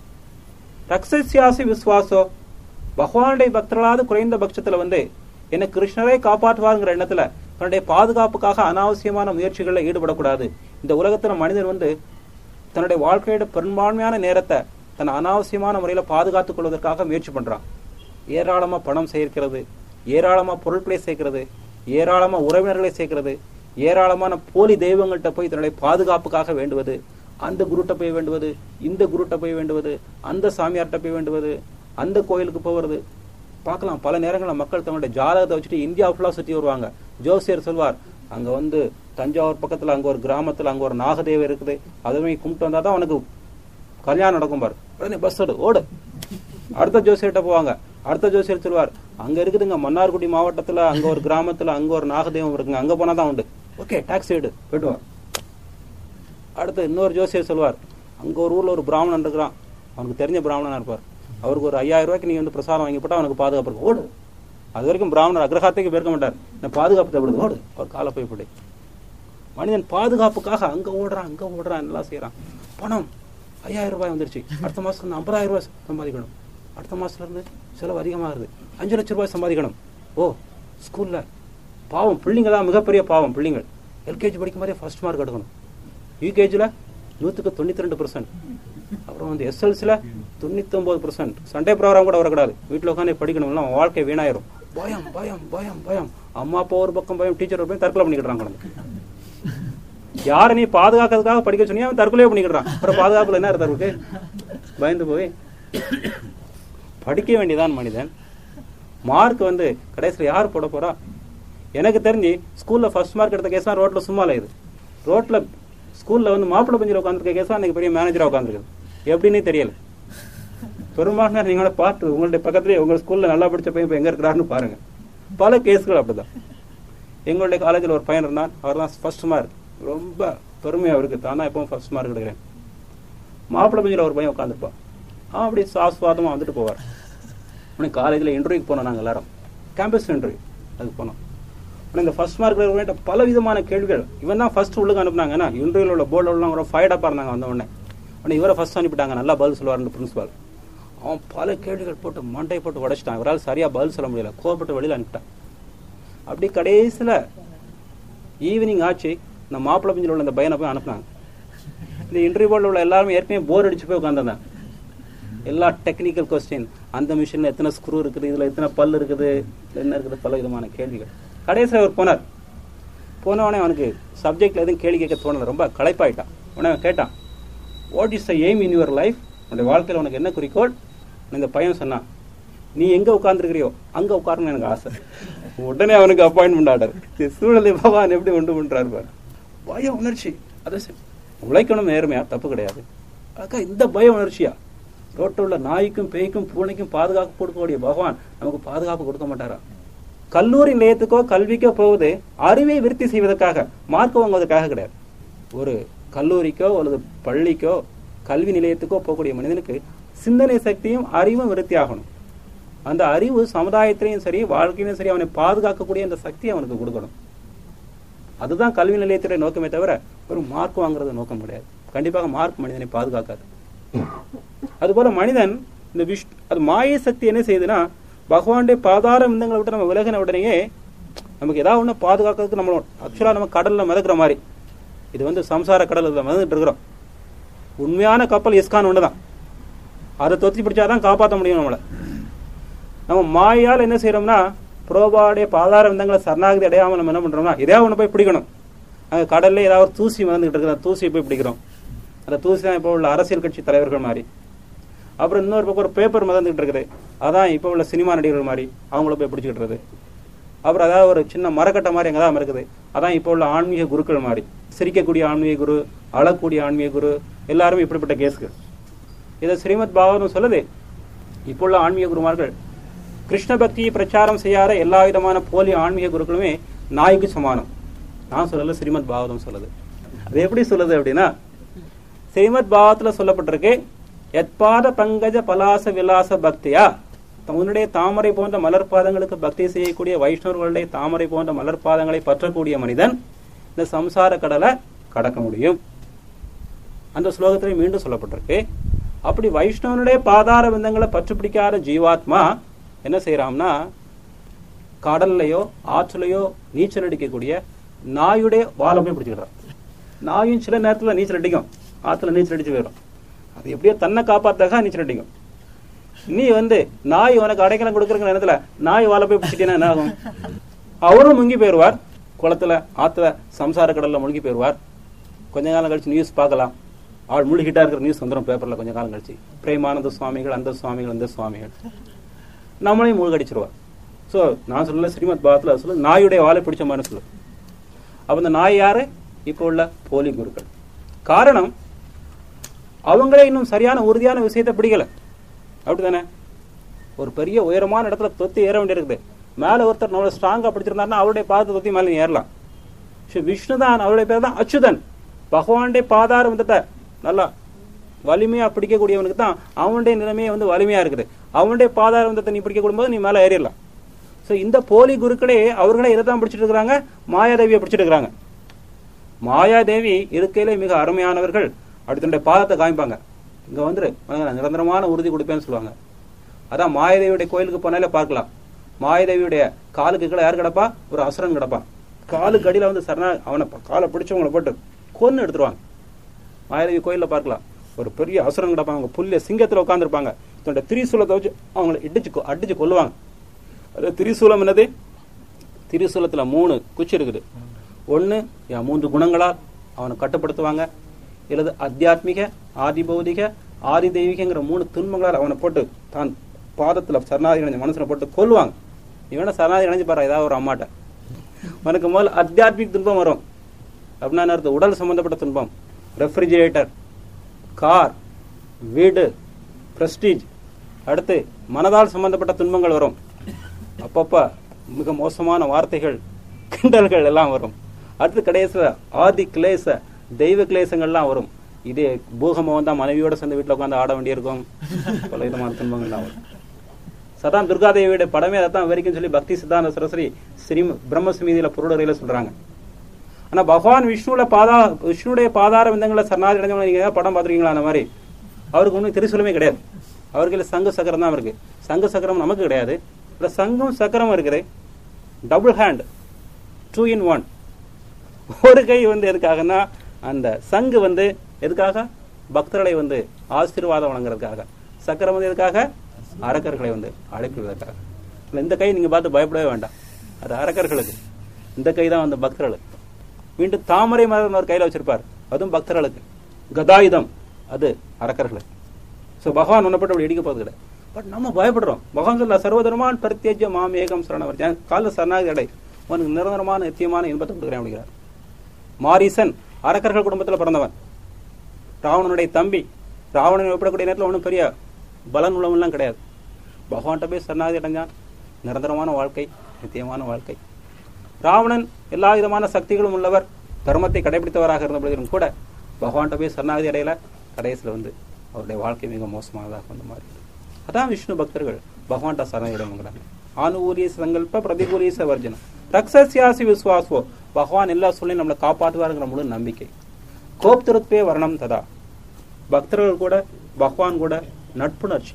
ரக்ஷசியாசி விஸ்வாசோ பகவானுடைய பக்தர்களாவது குறைந்த பட்சத்துல வந்து என்ன கிருஷ்ணரை காப்பாற்றுவாருங்கிற எண்ணத்துல தன்னுடைய பாதுகாப்புக்காக அனாவசியமான முயற்சிகளில் ஈடுபடக்கூடாது இந்த உலகத்துல மனிதன் வந்து தன்னுடைய வாழ்க்கையோட பெரும்பான்மையான நேரத்தை தன் அனாவசியமான முறையில பாதுகாத்துக் கொள்வதற்காக முயற்சி பண்றான் ஏராளமா பணம் சேர்க்கிறது ஏராளமா பொருட்களை சேர்க்கிறது ஏராளமா உறவினர்களை சேர்க்கிறது ஏராளமான போலி தெய்வங்கள்ட்ட போய் தன்னுடைய பாதுகாப்புக்காக வேண்டுவது அந்த குருட்ட போய் வேண்டுவது இந்த குருட்ட போய் வேண்டுவது அந்த சாமியார்ட்ட போய் வேண்டுவது அந்த கோயிலுக்கு போகிறது பார்க்கலாம் பல நேரங்களில் மக்கள் தங்களுடைய ஜாதகத்தை வச்சுட்டு இந்தியா ஃபுல்லா சுத்தி வருவாங்க ஜோசியர் சொல்வார் அங்க வந்து தஞ்சாவூர் பக்கத்துல அங்க ஒரு கிராமத்துல அங்க ஒரு நாகதேவர் இருக்குது அதுவே கும்பிட்டு வந்தா தான் அவனுக்கு கல்யாணம் நடக்கும் பாரு உடனே பஸ் எடு ஓடு அடுத்த ஜோசியர்கிட்ட போவாங்க அடுத்த ஜோசியர் சொல்வார் அங்க இருக்குதுங்க மன்னார்குடி மாவட்டத்துல அங்க ஒரு கிராமத்துல அங்க ஒரு நாகதேவம் இருக்குங்க அங்க போனா தான் உண்டு ஓகே டாக்ஸி எடு போயிட்டு வா அடுத்து இன்னொரு ஜோசியர் சொல்வார் அங்க ஒரு ஊர்ல ஒரு பிராமணன் இருக்கிறான் அவனுக்கு தெரிஞ்ச பிராமணனா இருப்பார் அவருக்கு ஒரு ஐயாயிரம் ரூபாய்க்கு நீங்க வந்து பிரசாதம் வாங்கி போட்டா அவனுக்கு பாதுகாப்பு இருக்கும் ஓடு அது வரைக்கும் பிராமணர் அக்ரஹாரத்துக்கு போயிருக்க மாட்டார் நான் பாதுகாப்பு தேவைப்படுது ஓடு அவர் காலை போய் போடு மனிதன் பாதுகாப்புக்காக அங்க ஓடுறான் அங்க ஓடுறான் எல்லாம் செய்யறான் பணம் ஐயாயிரம் ரூபாய் வந்துருச்சு அடுத்த மாசத்துல இருந்து ஐம்பதாயிரம் ரூபாய் சம்பாதிக்கணும் அடுத்த மாசத்துல இருந்து செலவு அதிகமாகுது அஞ்சு லட்சம் ரூபாய் சம்பாதிக்கணும் ஓ ஸ்கூல்ல பாவம் பிள்ளைங்க தான் மிகப்பெரிய பாவம் பிள்ளைங்கள் எல்கேஜி படிக்கும் போதே ஃபர்ஸ்ட் மார்க் எடுக்கணும் யூகேஜில நூத்துக்கு தொண்ணூத்தி ரெண்டு பர்சன்ட் அப்புறம் வந்து எஸ்எல்சில தொண்ணூத்தி ஒன்பது பர்சன்ட் சண்டே ப்ரோக்ராம் கூட வரக்கூடாது வீட்டுல உட்காந்து படிக்கணும்ல அவன் வாழ்க்கை வீணாயிரும் பயம் பயம் பயம் பயம் அம்மா அப்பா ஒரு பக்கம் பயம் டீச்சர் ஒரு பயம் தற்கொலை பண்ணிக்கிட்டான் குழந்தை யாரை நீ பாதுகாக்கிறதுக்காக படிக்க சொன்னி அவன் தற்கொலையே பண்ணிக்கிட்டான் அப்புறம் பாதுகாப்புல என்ன அர்த்தம் இருக்கு பயந்து போய் படிக்க வேண்டியதான் மனிதன் மார்க் வந்து கடைசியில் யார் போட போறா எனக்கு தெரிஞ்சு ஸ்கூல்ல ஃபர்ஸ்ட் மார்க் எடுத்த கேஸ் ரோட்ல சும்மா இது ரோட்ல ஸ்கூல்ல வந்து மாப்பிள்ளை பஞ்சில் உட்காந்துருக்க கேஸ் அன்னைக்கு பெரிய மேனேஜரா உட்காந்துருக்குது எப்படின்னே தெரியல பெரும்பாலான நீங்கள பார்த்து உங்களுடைய பக்கத்துலயே உங்க ஸ்கூல்ல நல்லா படிச்ச பையன் இப்ப எங்க இருக்கிறாருன்னு பாருங்க பல கேஸ்கள் அப்படிதான் எங்களுடைய காலேஜில் ஒரு பையன் இருந்தான் அவர் தான் ஃபர்ஸ்ட் மார்க் ரொம்ப பெருமையா அவருக்கு தானா எப்பவும் ஃபர்ஸ்ட் மார்க் எடுக்கிறேன் மாப்பிள்ளை பஞ்சில் ஒரு பையன் உட்காந்துருப்பான் அவன் அப்படி சாஸ்வாதமா வந்துட்டு போவார் உடனே காலேஜில் இன்டர்வியூக்கு போனோம் நாங்கள் எல்லாரும் கேம்பஸ் இன்டர்வியூ அதுக்கு போனோம் உடனே இந்த ஃபர்ஸ்ட் மார்க் இருக்கிறவங்க பல விதமான கேள்விகள் இவன் தான் ஃபர்ஸ்ட் உள்ளுக்கு அனுப்புனாங்க ஏன்னா இன்டர்வியூல உள்ள போர்டில் உள்ள ஒரு ஃபைடாக இருந்தாங்க வந்த உடனே உடனே இவரை ஃபர்ஸ்ட் அனுப்பிட்டாங்க நல்லா பதில் சொல்லுவார்னு பிரின்சிபால் அவன் பல கேள்விகள் போட்டு மண்டை போட்டு உடைச்சிட்டான் இவரால் சரியா பதில் சொல்ல முடியல கோவப்பட்டு வெளியில அனுப்பிட்டான் அப்படி கடைசியில ஈவினிங் ஆச்சு இந்த மாப்பிள்ளை பிஞ்சில் உள்ள இந்த பையனை போய் அனுப்புனாங்க இந்த இன்டர்வியூ போர்டில் உள்ள எல்லாருமே ஏற்கனவே போர் அடிச்சு போய் உட்காந்துருந்தாங்க எல்லா டெக்னிக்கல் கொஸ்டின் அந்த மிஷின்ல எத்தனை ஸ்க்ரூ இருக்குது இதுல எத்தனை பல் இருக்குது என்ன இருக்குது பல விதமான கேள்விகள் கடைசியில் அவர் போனார் போன உடனே அவனுக்கு சப்ஜெக்ட்ல எதுவும் கேள்வி கேட்க தோணல ரொம்ப களைப்பாயிட்டான் உடனே அவன் கேட்டான் what is the aim in your life உன்னுடைய வாழ்க்கையில் உனக்கு என்ன குறிக்கோள் இந்த பையன் சொன்னான் நீ எங்க உட்கார்ந்துருக்கிறியோ அங்க உட்காரணும்னு எனக்கு ஆசை உடனே அவனுக்கு அப்பாயின்மெண்ட் ஆர்டர் சூழலை பகவான் எப்படி உண்டு பண்றாரு பாரு பய உணர்ச்சி அதை சரி. உழைக்கணும் நேர்மையா தப்பு கிடையாது அக்கா இந்த பய உணர்ச்சியா ரோட்டில் உள்ள நாய்க்கும் பேய்க்கும் பூனைக்கும் பாதுகாப்பு கொடுக்கக்கூடிய பகவான் நமக்கு பாதுகாப்பு கொடுக்க மாட்டாரா கல்லூரி நிலையத்துக்கோ கல்விக்கோ போவது அறிவை விருத்தி செய்வதற்காக மார்க் வாங்குவதற்காக கிடையாது ஒரு கல்லூரிக்கோ அல்லது பள்ளிக்கோ கல்வி நிலையத்துக்கோ போகக்கூடிய மனிதனுக்கு சிந்தனை சக்தியும் அறிவும் விருத்தி ஆகணும் அந்த அறிவு சமுதாயத்திலையும் சரி வாழ்க்கையிலும் சரி அவனை பாதுகாக்கக்கூடிய அந்த சக்தியை அவனுக்கு கொடுக்கணும் அதுதான் கல்வி நிலையத்துடைய நோக்கமே தவிர ஒரு மார்க் வாங்குறது நோக்கம் கிடையாது கண்டிப்பாக மார்க் மனிதனை பாதுகாக்காது அதுபோல மனிதன் இந்த விஷ் அது மாய சக்தி என்ன செய்யுதுன்னா பகவானுடைய பாதார விந்தங்களை விட்டு நம்ம விலகின உடனேயே நமக்கு ஏதாவது ஒன்று பாதுகாக்கிறதுக்கு நம்ம ஆக்சுவலாக நம்ம கடல்ல மிதக்கிற மாதிரி இது வந்து சம்சார கடலில் மிதந்துட்டு இருக்கிறோம் உண்மையான கப்பல் இஸ்கான் ஒன்று தான் அதை தொத்தி பிடிச்சாதான் காப்பாற்ற முடியும் நம்மளை நம்ம மாயால் என்ன செய்யறோம்னா புரோபாடைய பாதார விந்தங்களை சரணாகதி அடையாமல் நம்ம என்ன பண்றோம்னா எதையாவது ஒன்று போய் பிடிக்கணும் அங்கே கடல்ல ஏதாவது ஒரு தூசி மிதந்துகிட்டு இருக்குது அந்த தூசியை போய் பிடிக்கிறோம் அந்த தூசி தான் இப்போ உள்ள அரசியல் கட்சி தலைவர்கள் மாதிரி அப்புறம் இன்னொரு பக்கம் ஒரு பேப்பர் மிதந்துகிட்டு இருக்குது அதான் இப்போ உள்ள சினிமா நடிகர்கள் மாதிரி அவங்கள போய் பிடிச்சிக்கிட்டு இருக்குது அப்புறம் அதாவது ஒரு சின்ன மரக்கட்டை மாதிரி அங்கே தான் இருக்குது அதான் இப்போ உள்ள ஆன்மீக குருக்கள் மாதிரி சிரிக்கக்கூடிய ஆன்மீக குரு அழக்கூடிய ஆன்மீக குரு எல்லாருமே இப்படிப்பட்ட கேஸ்கள் இதை ஸ்ரீமத் பாகவதம் சொல்லுது இப்போ உள்ள ஆன்மீக குருமார்கள் கிருஷ்ண பக்தியை பிரச்சாரம் செய்யாத எல்லா விதமான போலி ஆன்மீக குருக்களுமே நாய்க்கு சமானம் நான் சொல்லல ஸ்ரீமத் பாகவதம் சொல்லுது அது எப்படி சொல்லுது அப்படின்னா ஸ்ரீமத் பாகவத்துல சொல்லப்பட்டிருக்கு எத்பாத பங்கஜ பலாச விலாச பக்தியா உன்னுடைய தாமரை போன்ற மலர் பாதங்களுக்கு பக்தி செய்யக்கூடிய வைஷ்ணவர்களுடைய தாமரை போன்ற மலர் பாதங்களை பற்றக்கூடிய மனிதன் இந்த சம்சார கடலை கடக்க முடியும் அந்த ஸ்லோகத்திலே மீண்டும் சொல்லப்பட்டிருக்கு அப்படி வைஷ்ணவனுடைய பாதார விந்தங்களை பற்று பிடிக்காத ஜீவாத்மா என்ன செய்யறாம்னா கடல்லையோ ஆற்றுலையோ நீச்சல் அடிக்கக்கூடிய நாயுடைய வாழை போய் பிடிச்சிக்கிறான் நாயும் சில நேரத்துல நீச்சல் அடிக்கும் ஆத்துல நீச்சல் அடிச்சு போயிடும் அது எப்படியோ தன்னை காப்பாத்தாக நீச்சல் அடிக்கும் நீ வந்து நாய் உனக்கு அடைக்கலம் கொடுக்குற நேரத்துல நாய் வாழை போய் பிடிச்சிட்டேன்னா என்ன ஆகும் அவரும் முங்கி போயிடுவார் குளத்துல ஆத்துல சம்சார கடல்ல முழுகி போயிடுவார் கொஞ்ச காலம் கழிச்சு நியூஸ் பார்க்கலாம் ஆள் முழுகிட்டா இருக்கிற நியூஸ் வந்துடும் பேப்பர்ல கொஞ்ச காலம் கழிச்சு பிரேமானந்த சுவாமிகள் அந்த சுவாமிகள் அந்த சுவாமிகள் நம்மளையும் மூழ்கடிச்சிருவார் சோ நான் சொல்லல ஸ்ரீமத் பாகத்துல சொல்ல நாயுடைய வாழை பிடிச்ச மாதிரி சொல்லு அப்ப இந்த நாய் யாரு இப்போ உள்ள போலி குருக்கள் காரணம் அவங்களே இன்னும் சரியான உறுதியான விஷயத்தை பிடிக்கல அப்படிதானே ஒரு பெரிய உயரமான இடத்துல தொத்தி ஏற வேண்டியிருக்குது மேல ஒருத்தர் நம்மளை ஸ்ட்ராங்கா பிடிச்சிருந்தாருன்னா அவருடைய பாதத்தை தொத்தி மேல நீ ஏறலாம் ஸ்ரீ விஷ்ணுதான் அவருடைய பேர் தான் அச்சுதன் பகவானுடைய பாதார வந்தத்தை நல்லா வலிமையா பிடிக்கக்கூடியவனுக்கு தான் அவனுடைய நிலைமையே வந்து வலிமையா இருக்குது அவனுடைய பாதார வந்தத்தை நீ பிடிக்க போது நீ மேல ஏறிடலாம் சோ இந்த போலி குருக்களே அவர்களே இதை தான் பிடிச்சிட்டு இருக்கிறாங்க மாயாதேவியை பிடிச்சிட்டு இருக்கிறாங்க மாயாதேவி இருக்கையிலே மிக அருமையானவர்கள் அடுத்தனுடைய பாதத்தை காமிப்பாங்க இங்க வந்துரு உனக்கு நான் நிரந்தரமான உறுதி கொடுப்பேன்னு சொல்லுவாங்க அதான் மாயாதேவியுடைய கோயிலுக்கு போனாலே பார்க்கலாம் மாயாதேவியுடைய காலுக்கு கீழே யார் கிடப்பா ஒரு அசுரன் கிடப்பான் காலுக்கு அடியில வந்து சரணா அவனை ப- காலை பிடிச்சவங்களை போட்டு கொன்னு எடுத்துருவாங்க மாயாதேவி கோயில்ல பார்க்கலாம் ஒரு பெரிய அசுரன் கிடப்பாங்க அவங்க புல்ல சிங்கத்துல உட்காந்துருப்பாங்க தன்னோட திரிசூலத்தை வச்சு அவங்களை இடிச்சு கொ- அடிச்சு கொல்லுவாங்க அது திரிசூலம் என்னது திரிசூலத்துல மூணு குச்சி இருக்குது ஒண்ணு யா- மூன்று குணங்களால் அவனை கட்டுப்படுத்துவாங்க இல்லது அத்தியாத்மிக ஆதி பௌதிக ஆதி தெய்வீகங்கிற மூணு துன்பங்களால் அவனை போட்டு தான் பாதத்துல சரணாதி அடைஞ்ச மனசுல போட்டு கொல்லுவாங்க இவன சரணாதி அடைஞ்சு பாரு ஏதாவது ஒரு அம்மாட்ட உனக்கு முதல்ல அத்தியாத்மிக் துன்பம் வரும் அப்படின்னா என்ன அர்த்தம் உடல் சம்பந்தப்பட்ட துன்பம் ரெஃப்ரிஜிரேட்டர் கார் வீடு பிரஸ்டீஜ் அடுத்து மனதால் சம்பந்தப்பட்ட துன்பங்கள் வரும் அப்பப்ப மிக மோசமான வார்த்தைகள் கிண்டல்கள் எல்லாம் வரும் அடுத்து கடைசியில ஆதி கிளேச தெய்வ கிளேசங்கள்லாம் வரும் இதே பூகம்பம் வந்தா மனைவியோட சேர்ந்து வீட்டுல உட்காந்து ஆட வேண்டியிருக்கும் பல விதமான துன்பங்கள்லாம் வரும் சதான் துர்காதேவியோட படமே அதான் வரைக்கும் சொல்லி பக்தி சித்தாந்த சரஸ்வரி ஸ்ரீ பிரம்மசமீதியில பொருளுரையில சொல்றாங்க ஆனா பகவான் விஷ்ணுல பாதா விஷ்ணுடைய பாதார விந்தங்களை சரணாதி அடைஞ்சவங்க நீங்க ஏதாவது படம் பார்த்திருக்கீங்களா அந்த மாதிரி அவருக்கு ஒன்றும் திரிசூலமே கிடையாது அவருக்கு இல்ல சங்கு சக்கரம் தான் இருக்கு சங்கு சக்கரம் நமக்கு கிடையாது இல்ல சங்கும் சக்கரம் இருக்குது double hand two in one ஒரு கை வந்து எதுக்காகன்னா அந்த சங்கு வந்து எதுக்காக பக்தர்களை வந்து ஆசீர்வாதம் வழங்குறதுக்காக சக்கரம் வந்து எதுக்காக அரக்கர்களை வந்து அழைப்பதற்காக இல்ல இந்த கை நீங்க பார்த்து பயப்படவே வேண்டாம் அது அரக்கர்களுக்கு இந்த கை தான் வந்து பக்தர்களுக்கு மீண்டும் தாமரை மலர் ஒரு கையில வச்சிருப்பார் அதுவும் பக்தர்களுக்கு கதாயுதம் அது அரக்கர்களுக்கு சோ பகவான் உன்னப்பட்டு அப்படி இடிக்க போறது கிடையாது பட் நம்ம பயப்படுறோம் பகவான் சொல்ல சர்வதர்மான் பரித்தேஜ மாமேகம் சரணவர் என் கால சரணாகி அடை உனக்கு நிரந்தரமான நித்தியமான இன்பத்தை கொடுக்குறேன் அப்படிங்கிறார் மாரீசன் அரக்கர்கள் குடும்பத்துல பிறந்தவன் ராவணனுடைய தம்பி ராவணன் ஒப்பிடக்கூடிய நேரத்துல ஒன்றும் பெரிய பலன் உள்ளவன்லாம் கிடையாது பகவான்கிட்ட போய் சரணாகதி அடைஞ்சான் நிரந்தரமான வாழ்க்கை நித்தியமான வாழ்க்கை ராவணன் எல்லா விதமான சக்திகளும் உள்ளவர் தர்மத்தை கடைபிடித்தவராக இருந்த பொழுதிலும் கூட பகவான்கிட்ட போய் சரணாகதி அடையல கடைசியில் வந்து அவருடைய வாழ்க்கை மிக மோசமானதாக வந்த மாதிரி இருக்கு. அதான் விஷ்ணு பக்தர்கள் பகவான்கிட்ட சரணாகதி அடைவாங்கிறாங்க ஆனுகூலிய சங்கல்ப பிரதிகூலிய வர்ஜனம் ரக்ஷசியாசி விசுவாசோ பகவான் எல்லா சூழ்நிலையும் நம்மளை காப்பாற்றுவாருங்கிற முழு நம்பிக்கை கோப்திருத்வே வர்ணம் ததா பக்தர்கள் கூட பகவான் கூட நட்புணர்ச்சி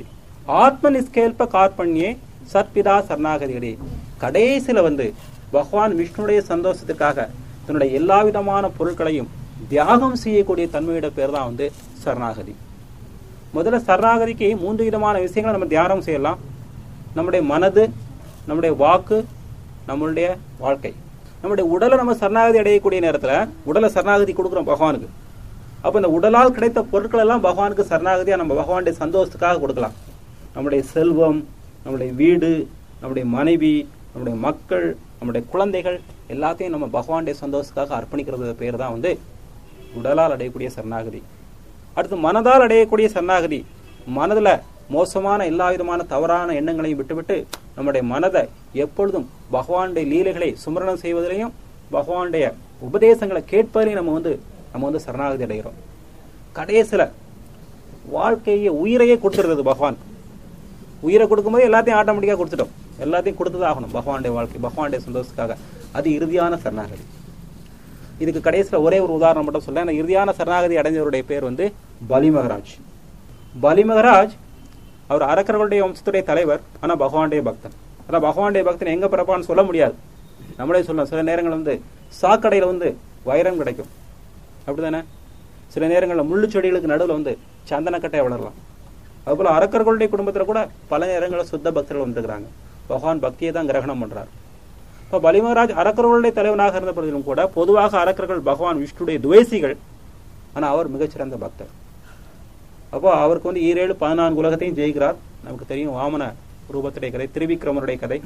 ஆத்ம நிஸ்கேல்ப கார்பண்யே சத்பிதா சரணாகதிகளே கடைசியில வந்து பகவான் விஷ்ணுடைய சந்தோஷத்துக்காக தன்னுடைய எல்லா விதமான பொருட்களையும் தியாகம் செய்யக்கூடிய தன்மையோட பேர் தான் வந்து சரணாகதி முதல்ல சரணாகதிக்கு மூன்று விதமான விஷயங்களை நம்ம தியானம் செய்யலாம் நம்முடைய மனது நம்முடைய வாக்கு நம்மளுடைய வாழ்க்கை நம்முடைய உடலை நம்ம சரணாகதி அடையக்கூடிய நேரத்துல உடலை சரணாகதி கொடுக்குறோம் பகவானுக்கு அப்ப இந்த உடலால் கிடைத்த பொருட்கள் எல்லாம் பகவானுக்கு சரணாகதியா நம்ம பகவானுடைய சந்தோஷத்துக்காக கொடுக்கலாம் நம்முடைய செல்வம் நம்முடைய வீடு நம்முடைய மனைவி நம்முடைய மக்கள் நம்முடைய குழந்தைகள் எல்லாத்தையும் நம்ம பகவானுடைய சந்தோஷத்துக்காக அர்ப்பணிக்கிறது பேர் தான் வந்து உடலால் அடையக்கூடிய சரணாகதி அடுத்து மனதால் அடையக்கூடிய சரணாகதி மனதுல மோசமான எல்லா விதமான தவறான எண்ணங்களையும் விட்டுவிட்டு நம்முடைய மனதை எப்பொழுதும் பகவானுடைய லீலைகளை சுமரணம் செய்வதிலையும் பகவானுடைய உபதேசங்களை கேட்பதிலையும் நம்ம வந்து நம்ம வந்து சரணாகதி அடைகிறோம் கடைசியில வாழ்க்கையை உயிரையே கொடுத்துருது பகவான் உயிரை கொடுக்கும்போது எல்லாத்தையும் ஆட்டோமேட்டிக்காக கொடுத்துட்டோம் எல்லாத்தையும் கொடுத்துதான் ஆகணும் பகவானுடைய வாழ்க்கை பகவானுடைய சந்தோஷத்துக்காக அது இறுதியான சரணாகதி இதுக்கு கடைசியில ஒரே ஒரு உதாரணம் மட்டும் சொல்றேன் அந்த இறுதியான சரணாகதி அடைஞ்சவருடைய பேர் வந்து பலி மகராஜ் பலி மகராஜ் அவர் அரக்கர்களுடைய வம்சத்துடைய தலைவர் ஆனா பகவானுடைய பக்தன் ஆனா பகவானுடைய பக்தன் எங்க பிறப்பான்னு சொல்ல முடியாது நம்மளே சொல்லலாம் சில நேரங்கள் வந்து சாக்கடையில வந்து வைரம் கிடைக்கும் அப்படிதானே சில நேரங்களில் முள்ளு செடிகளுக்கு நடுவில் வந்து சந்தனக்கட்டை வளரலாம் அதுபோல அரக்கர்களுடைய குடும்பத்துல கூட பல நேரங்களில் சுத்த பக்தர்கள் வந்திருக்கிறாங்க பகவான் பக்தியை தான் கிரகணம் பண்றார் இப்போ பலிமகராஜ் அரக்கர்களுடைய தலைவனாக இருந்த பொழுதிலும் கூட பொதுவாக அரக்கர்கள் பகவான் விஷ்ணுடைய துவேசிகள் ஆனா அவர் மிகச்சிறந்த பக்தர் அப்போ அவருக்கு வந்து ஈரேழு பதினான்கு உலகத்தையும் ஜெயிக்கிறார் நமக்கு தெரியும் வாமன ரூபத்துடைய கதை திருவிக்ரமருடைய கதை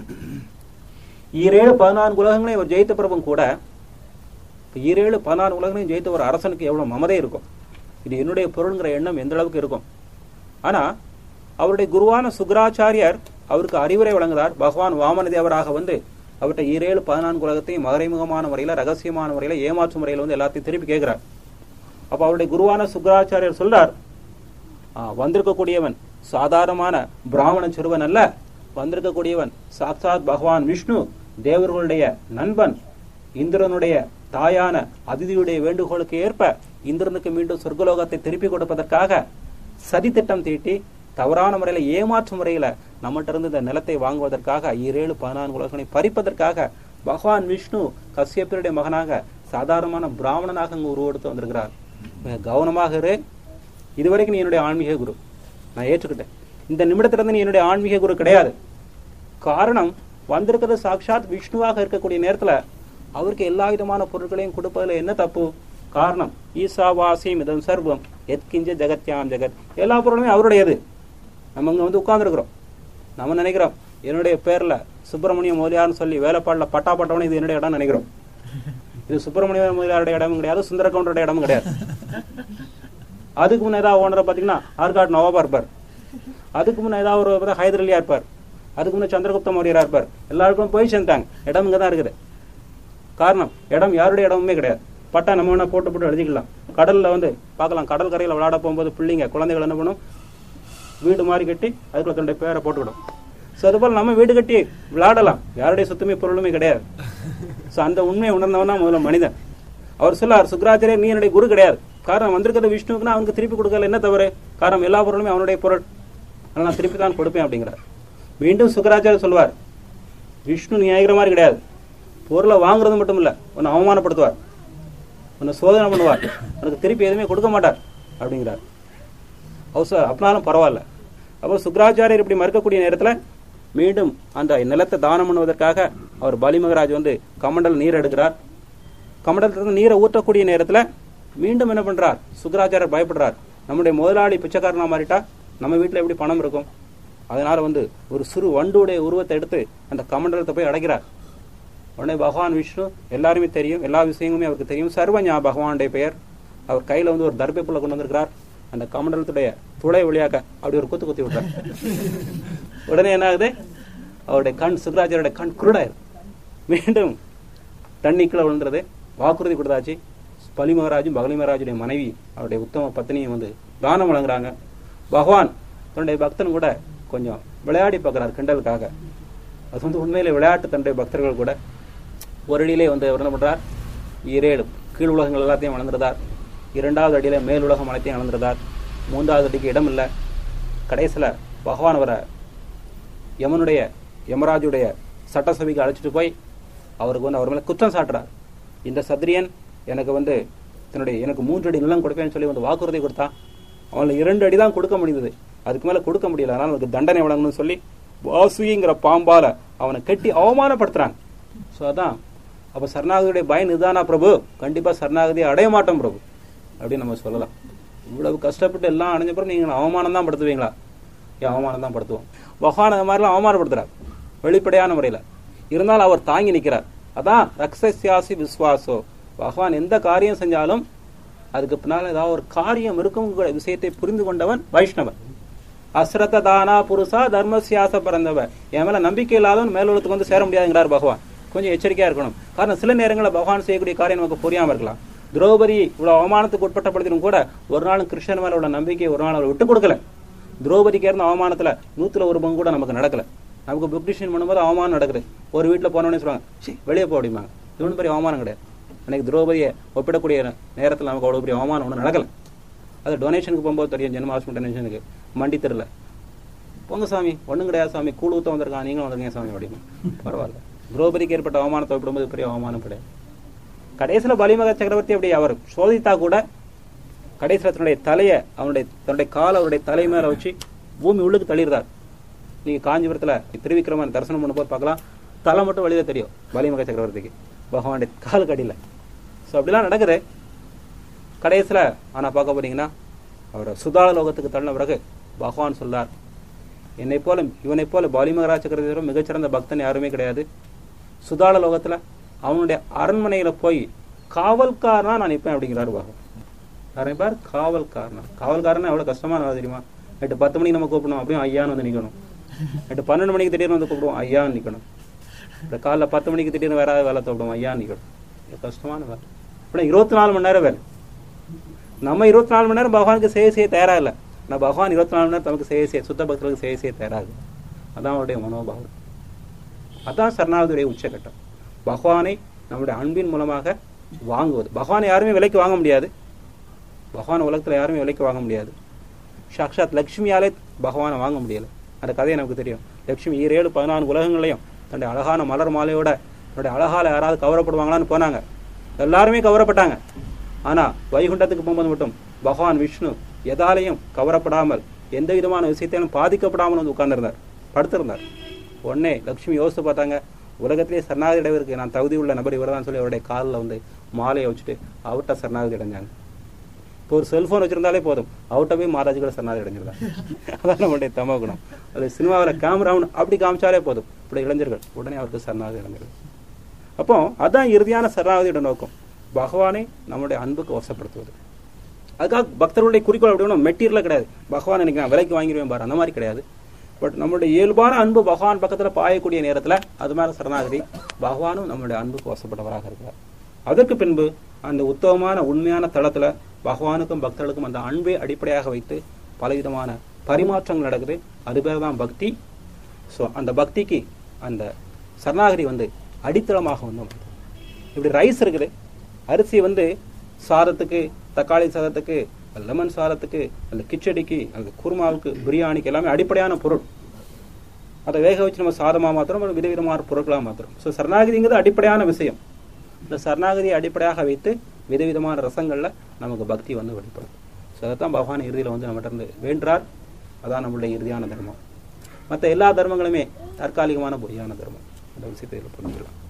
ஈரேழு பதினான்கு உலகங்களையும் அவர் ஜெயித்த பிறகும் கூட இப்ப ஈரேழு பதினான்கு உலகங்களையும் ஜெயித்த ஒரு அரசனுக்கு எவ்வளவு மமதை இருக்கும் இது என்னுடைய பொருள்ங்கிற எண்ணம் எந்த அளவுக்கு இருக்கும் ஆனா அவருடைய குருவான சுக்கராச்சாரியார் அவருக்கு அறிவுரை வழங்குகிறார் பகவான் வாமன தேவராக வந்து அவர்கிட்ட ஈரேழு பதினான்கு உலகத்தையும் மறைமுகமான முறையில ரகசியமான முறையில ஏமாற்று முறையில வந்து எல்லாத்தையும் திருப்பி கேட்கிறார் அப்ப அவருடைய குருவான சுக்கராச்சாரியர் சொல்றார் "ஆ, வந்திருக்கக்கூடியவன் சாதாரணமான பிராமண சிறுவன் அல்ல வந்திருக்கக்கூடியவன் சாக்சாத் பகவான் விஷ்ணு தேவர்களுடைய நண்பன் இந்திரனுடைய தாயான அதிதியுடைய வேண்டுகோளுக்கு ஏற்ப இந்திரனுக்கு மீண்டும் சொர்க்கலோகத்தை திருப்பி கொடுப்பதற்காக சதி திட்டம் தீட்டி தவறான முறையில ஏமாற்று முறையில நம்மகிட்ட இருந்து இந்த நிலத்தை வாங்குவதற்காக ஈரேழு பதினான்கு உலகங்களை பறிப்பதற்காக பகவான் விஷ்ணு கசியப்பருடைய மகனாக சாதாரணமான பிராமணனாக அங்கு உருவெடுத்து வந்திருக்கிறார் மிக கவனமாக இரு இதுவரைக்கும் நீ என்னுடைய ஆன்மீக குரு நான் ஏற்றுக்கிட்டேன் இந்த நிமிடத்துல இருந்து நீ என்னுடைய ஆன்மீக குரு கிடையாது காரணம் வந்திருக்கிறது சாட்சாத் விஷ்ணுவாக இருக்கக்கூடிய நேரத்துல அவருக்கு எல்லா விதமான பொருட்களையும் கொடுப்பதுல என்ன தப்பு காரணம் ஈசாவாசி மிதம் சர்வம் எத்கிஞ்ச ஜெகத்யாம் ஜெகத் எல்லா பொருளுமே அவருடையது நம்ம இங்க வந்து உட்கார்ந்துருக்கிறோம் நம்ம நினைக்கிறோம் என்னுடைய பேர்ல சுப்பிரமணிய முதலியார்னு சொல்லி வேலைப்பாடுல பட்டா பட்டவனே இது என்னுடைய இடம் நினைக்கிறோம் இது சுப்பிரமணிய முதலியாருடைய இடமும் கிடையாது சுந்தர கவுண்டருடைய இடமும் கிடையாது அதுக்கு முன்ன ஏதாவது ஓனரை பாத்தீங்கன்னா ஆர்காட் நவாபா இருப்பார் அதுக்கு முன்ன ஏதாவது ஒரு பார்த்தா ஹைதர் அலியா இருப்பார் அதுக்கு முன்ன சந்திரகுப்த மௌரியரா இருப்பார் எல்லாருக்கும் போய் சேர்ந்தாங்க இடம் இங்க தான் இருக்குது காரணம் இடம் யாருடைய இடமுமே கிடையாது பட்டா நம்ம வேணா போட்டு போட்டு எழுதிக்கலாம் கடல்ல வந்து பார்க்கலாம் கடல் கரையில விளையாட போகும்போது பிள்ளைங்க குழந்தைகள் என்ன பண்ணும் வீடு மாதிரி கட்டி அதுக்குள்ள தன்னுடைய பேரை போட்டுவிடும் ஸோ அதுபோல் நம்ம வீடு கட்டி விளையாடலாம் யாருடைய சொத்துமே பொருளுமே கிடையாது ஸோ அந்த உண்மையை உணர்ந்தவன் தான் முதல்ல மனிதன் அவர் சொல்லார் சுக்கராச்சாரியர் நீ என்னுடைய குரு கிடையாது காரணம் வந்திருக்கிறது விஷ்ணுவுக்குன்னா அவனுக்கு திருப்பி கொடுக்கல என்ன தவறு காரணம் எல்லா பொருளுமே அவனுடைய பொருள் அதனால நான் திருப்பி தான் கொடுப்பேன் அப்படிங்கிறார் மீண்டும் சுக்கராச்சாரியர் சொல்வார் விஷ்ணு நியாயிக்கிற மாதிரி கிடையாது பொருளை வாங்குறது மட்டும் இல்ல உன்னை அவமானப்படுத்துவார் உன்னை சோதனை பண்ணுவார் உனக்கு திருப்பி எதுவுமே கொடுக்க மாட்டார் அப்படிங்கிறார் அவர் சார் அப்படினாலும் பரவாயில்ல அப்போ சுக்கராச்சாரியர் இப்படி மறுக்கக்கூடிய நேரத்துல மீண்டும் அந்த நிலத்தை தானம் பண்ணுவதற்காக அவர் பலி மகராஜ் வந்து கமண்டல் நீர் எடுக்கிறார் கமண்டலத்திலிருந்து நீரை ஊற்றக்கூடிய நேரத்துல மீண்டும் என்ன பண்றார் சுக்கராச்சாரியர் பயப்படுறார் நம்முடைய முதலாளி பிச்சைக்காரனா மாறிட்டா நம்ம வீட்டுல எப்படி பணம் இருக்கும் அதனால வந்து ஒரு சிறு வண்டுடைய உருவத்தை எடுத்து அந்த கமண்டலத்தை போய் அடைக்கிறார் உடனே பகவான் விஷ்ணு எல்லாருமே தெரியும் எல்லா விஷயங்களுமே அவருக்கு தெரியும் சர்வஞா பகவானுடைய பெயர் அவர் கையில வந்து ஒரு தர்பை புள்ள கொண்டு வந்திருக்கிறார் அந்த கமண்டலத்துடைய துளை வழியாக அப்படி ஒரு குத்து குத்தி விட்டார் உடனே என்ன ஆகுது அவருடைய கண் சுக்கராச்சாரியோட கண் குருடாயிரும் மீண்டும் தண்ணிக்குள்ள விழுந்துறது வாக்குறுதி கொடுத்தாச்சு பலி மகராஜும் பகலி மகராஜுடைய மனைவி அவருடைய உத்தம பத்னியும் வந்து தானம் வழங்குறாங்க பகவான் தன்னுடைய பக்தன் கூட கொஞ்சம் விளையாடி பார்க்கிறார் கிண்டலுக்காக அது வந்து உண்மையிலே விளையாட்டு தன்னுடைய பக்தர்கள் கூட ஒரு அடியிலே வந்து அவர் என்ன பண்றார் ஈரேழு கீழ் உலகங்கள் எல்லாத்தையும் வளர்ந்துருந்தார் இரண்டாவது அடியில மேல் உலகம் அனைத்தையும் வளர்ந்துருந்தார் மூன்றாவது அடிக்கு இடம் இல்லை கடைசியில பகவான் அவரை யமனுடைய யமராஜுடைய சட்டசபைக்கு அழைச்சிட்டு போய் அவருக்கு வந்து அவர் மேல குற்றம் சாட்டுறார் இந்த சத்திரியன் எனக்கு வந்து தன்னுடைய எனக்கு மூன்று அடி நிலம் கொடுப்பேன்னு சொல்லி வந்து வாக்குறுதி கொடுத்தான் அவனை இரண்டு அடி தான் கொடுக்க முடிந்தது அதுக்கு மேல கொடுக்க முடியல அதனால அவனுக்கு தண்டனை வழங்கணும்னு சொல்லி வாசுகிங்கிற பாம்பால அவனை கட்டி அவமானப்படுத்துறாங்க ஸோ அதான் அப்ப சரணாகதியுடைய பயன் இதுதானா பிரபு கண்டிப்பா சரணாகதியை அடைய மாட்டோம் பிரபு அப்படின்னு நம்ம சொல்லலாம் இவ்வளவு கஷ்டப்பட்டு எல்லாம் அடைஞ்ச பிறகு நீங்க அவமானம் தான் படுத்துவீங்களா ஏன் அவமானம் தான் படுத்துவோம் பகவான் அந்த மாதிரிலாம் அவமானப்படுத்துறார் வெளிப்படையான முறையில இருந்தாலும் அவர் தாங்கி நிற்கிறார் அதான் ரக்ஷசியாசி விஸ்வாசோ பகவான் எந்த காரியம் செஞ்சாலும் அதுக்கு பின்னால ஏதாவது ஒரு காரியம் இருக்குங்கிற விஷயத்தை புரிந்து கொண்டவன் வைஷ்ணவன் அஸ்ரத தானா புருஷா தர்மசியாச பிறந்தவன் என் மேல நம்பிக்கை இல்லாதவன் மேலுலகத்துக்கு வந்து சேர முடியாதுங்கிறார் பகவான் கொஞ்சம் எச்சரிக்கையா இருக்கணும் காரணம் சில நேரங்களில் பகவான் செய்யக்கூடிய காரியம் நமக்கு புரியாம இருக்கலாம் திரௌபதி இவ்வளவு அவமானத்துக்கு உட்பட்டப்படுத்தினும் கூட ஒரு நாளும் கிருஷ்ணன் மேல உள்ள நம்பிக்கையை ஒரு நாள் அவர் விட்டு கொடுக்கல திரௌபதிக்கு இருந்த அவமானத்துல நூத்துல ஒரு பங்கு கூட நமக்கு நடக்கல நமக்கு புக் டிசிஷன் பண்ணும்போது அவமானம் நடக்குது ஒரு வீட்டுல போனோடனே சொல்லுவாங்க "சீ, வெளியே போ அப்படிம்பாங்க இது ஒன்றும் பெரிய அவமானம் கிடையாது அன்னைக்கு திரௌபதியை ஒப்பிடக்கூடிய நேரத்துல நமக்கு அவ்வளவு பெரிய அவமானம் ஒன்றும் நடக்கல அது டொனேஷனுக்கு போகும்போது தெரியும் ஜென்மாஷ்டமி டொனேஷனுக்கு மண்டி தெருல போங்க சாமி ஒண்ணும் கிடையாது சாமி கூழ் ஊத்த வந்திருக்கான் நீங்களும் வந்திருக்கீங்க சாமி அப்படின்னு பரவாயில்ல திரௌபதிக்கு ஏற்பட்ட அவமானத்தை ஒப்பிடும்போது பெரிய அவமானம் கிடையாது கடைசியில பலிமக சக்கரவர்த்தி அப்படி அவர் சோதித்தா கூட கடைசியில தன்னுடைய தலைய அவனுடைய தன்னுடைய காலை அவருடைய தலை மேல வச்சு பூமி உள்ளுக்கு தள்ளிடுறார் நீங்க காஞ்சிபுரத்துல திருவிக்கிரமன் தரிசனம் பண்ணும்போது பார்க்கலாம் தலை மட்டும் வெளியில தெரியும் பலிமக சக்கரவர்த்திக்கு பகவானுடைய காலுக்கு அடியில ஸோ அப்படிலாம் நடக்குது கடைசியில ஆனா பார்க்க போறீங்கன்னா அவர் சுதால லோகத்துக்கு தள்ளின பிறகு பகவான் சொல்லார் என்னை போல இவனை போல பாலிமகராஜ சக்கரவர்த்தி மிகச்சிறந்த பக்தன் யாருமே கிடையாது சுதால லோகத்துல அவனுடைய அரண்மனையில போய் காவல்காரனா நான் நிற்பேன் அப்படிங்கிறாரு பகவான் நிறைய பேர் காவல்காரனா காவல்காரனா எவ்வளவு கஷ்டமான வேலை தெரியுமா நைட்டு பத்து மணிக்கு நம்ம கூப்பிடணும் அப்படியும் ஐயான்னு வந்து நிக்கணும் நைட்டு பன்னெண்டு மணிக்கு திடீர்னு வந்து கூப்பிடுவோம் ஐயான்னு நிக்கணும் இந்த காலைல பத்து மணிக்கு திடீர்னு வேற வேலை கூப்பிடுவோம் ஐயான்னு நிக்கணும் இது கஷ்டமான வேலை அப்படின்னா இருபத்தி நாலு மணி நேரம் வேலை நம்ம இருபத்தி நாலு மணி நேரம் பகவானுக்கு சேவை செய்ய தயாரா இல்லை நான் பகவான் இருபத்தி நாலு மணி நேரம் நமக்கு சேவை செய்ய சுத்த பக்தர்களுக்கு சேவை செய்ய தயாரா இருக்கு அதான் அவருடைய மனோபாவம் அதான் சரணாகதியுடைய உச்சகட்டம் பகவானை நம்முடைய அன்பின் மூலமாக வாங்குவது பகவானை யாருமே விலைக்கு வாங்க முடியாது பகவான் உலகத்துல யாருமே விலைக்கு வாங்க முடியாது சாக்ஷாத் லக்ஷ்மியாலே பகவானை வாங்க முடியல அந்த கதையை நமக்கு தெரியும் லக்ஷ்மி ஈரேழு பதினான்கு உலகங்களையும் தன்னுடைய அழகான மலர் மாலையோட தன்னுடைய அழகால யாராவது கவரப்படுவாங்களான்னு போனாங்க எல்லாருமே கவரப்பட்டாங்க ஆனா வைகுண்டத்துக்கு போகும்போது மட்டும் பகவான் விஷ்ணு எதாலையும் கவரப்படாமல் எந்த விதமான விஷயத்தையும் பாதிக்கப்படாமல் வந்து உட்கார்ந்திருந்தார் படுத்திருந்தார் உடனே லக்ஷ்மி யோசித்து பார்த்தாங்க உலகத்திலே சரணாகதி அடைவதற்கு நான் தகுதி உள்ள நபர் இவர்தான் சொல்லி அவருடைய காலில் வந்து மாலையை வச்சுட்டு அவர்கிட்ட சரணாகதி அடைஞ்சாங்க இப்போ ஒரு செல்போன் வச்சிருந்தாலே போதும் அவர்கிட்ட போய் மகாராஜ் கூட சரணாகதி அடைஞ்சிருந்தாங்க அதான் நம்மளுடைய தமோ குணம் அது சினிமாவில் கேமராவுன்னு அப்படி காமிச்சாலே போதும் இப்படி இளைஞர்கள் உடனே அவருக்கு சரணாகதி அடைஞ்சிருது அப்போ அதான் இறுதியான சரணாகதியோட நோக்கம் பகவானை நம்முடைய அன்புக்கு வசப்படுத்துவது அதுக்காக பக்தர்களுடைய குறிக்கோள் அப்படி ஒன்றும் மெட்டீரியலாக கிடையாது பகவான் எனக்கு நான் விலைக்கு வாங்கிடுவேன் பாரு அந்த மாதிரி கிடையாது பட் நம்மளுடைய இயல்பான அன்பு பகவான் பக்கத்துல பாயக்கூடிய நேரத்துல அது மேல சரணாகதி பகவானும் நம்மளுடைய அன்புக்கு வசப்பட்டவராக இருக்கிறார் அதற்கு பின்பு அந்த உத்தமமான உண்மையான தளத்துல பகவானுக்கும் பக்தர்களுக்கும் அந்த அன்பை அடிப்படையாக வைத்து பலவிதமான பரிமாற்றங்கள் நடக்குது அது பேர் தான் பக்தி ஸோ அந்த பக்திக்கு அந்த சரணாகதி வந்து அடித்தளமாக வந்து அமையுது. இப்படி ரைஸ் இருக்குது அரிசி வந்து சாதத்துக்கு தக்காளி சாதத்துக்கு லெமன் சாதத்துக்கு அந்த கிச்சடிக்கு அந்த குருமாவுக்கு பிரியாணிக்கு எல்லாமே அடிப்படையான பொருள் அதை வேக வச்சு நம்ம சாதமாக மாத்திரம் அப்புறம் விதவிதமான பொருட்களாக மாத்திரம் ஸோ சரணாகதிங்கிறது அடிப்படையான விஷயம் இந்த சரணாகதியை அடிப்படையாக வைத்து விதவிதமான ரசங்கள்ல நமக்கு பக்தி வந்து வெளிப்படும் ஸோ அதைத்தான் பகவான் இறுதியில் வந்து நம்மகிட்ட இருந்து வேண்டார் அதான் நம்மளுடைய இறுதியான தர்மம் மற்ற எல்லா தர்மங்களுமே தற்காலிகமான பொய்யான தர்மம் அந்த விஷயத்தை இதில் புரிஞ்சுக்கலாம்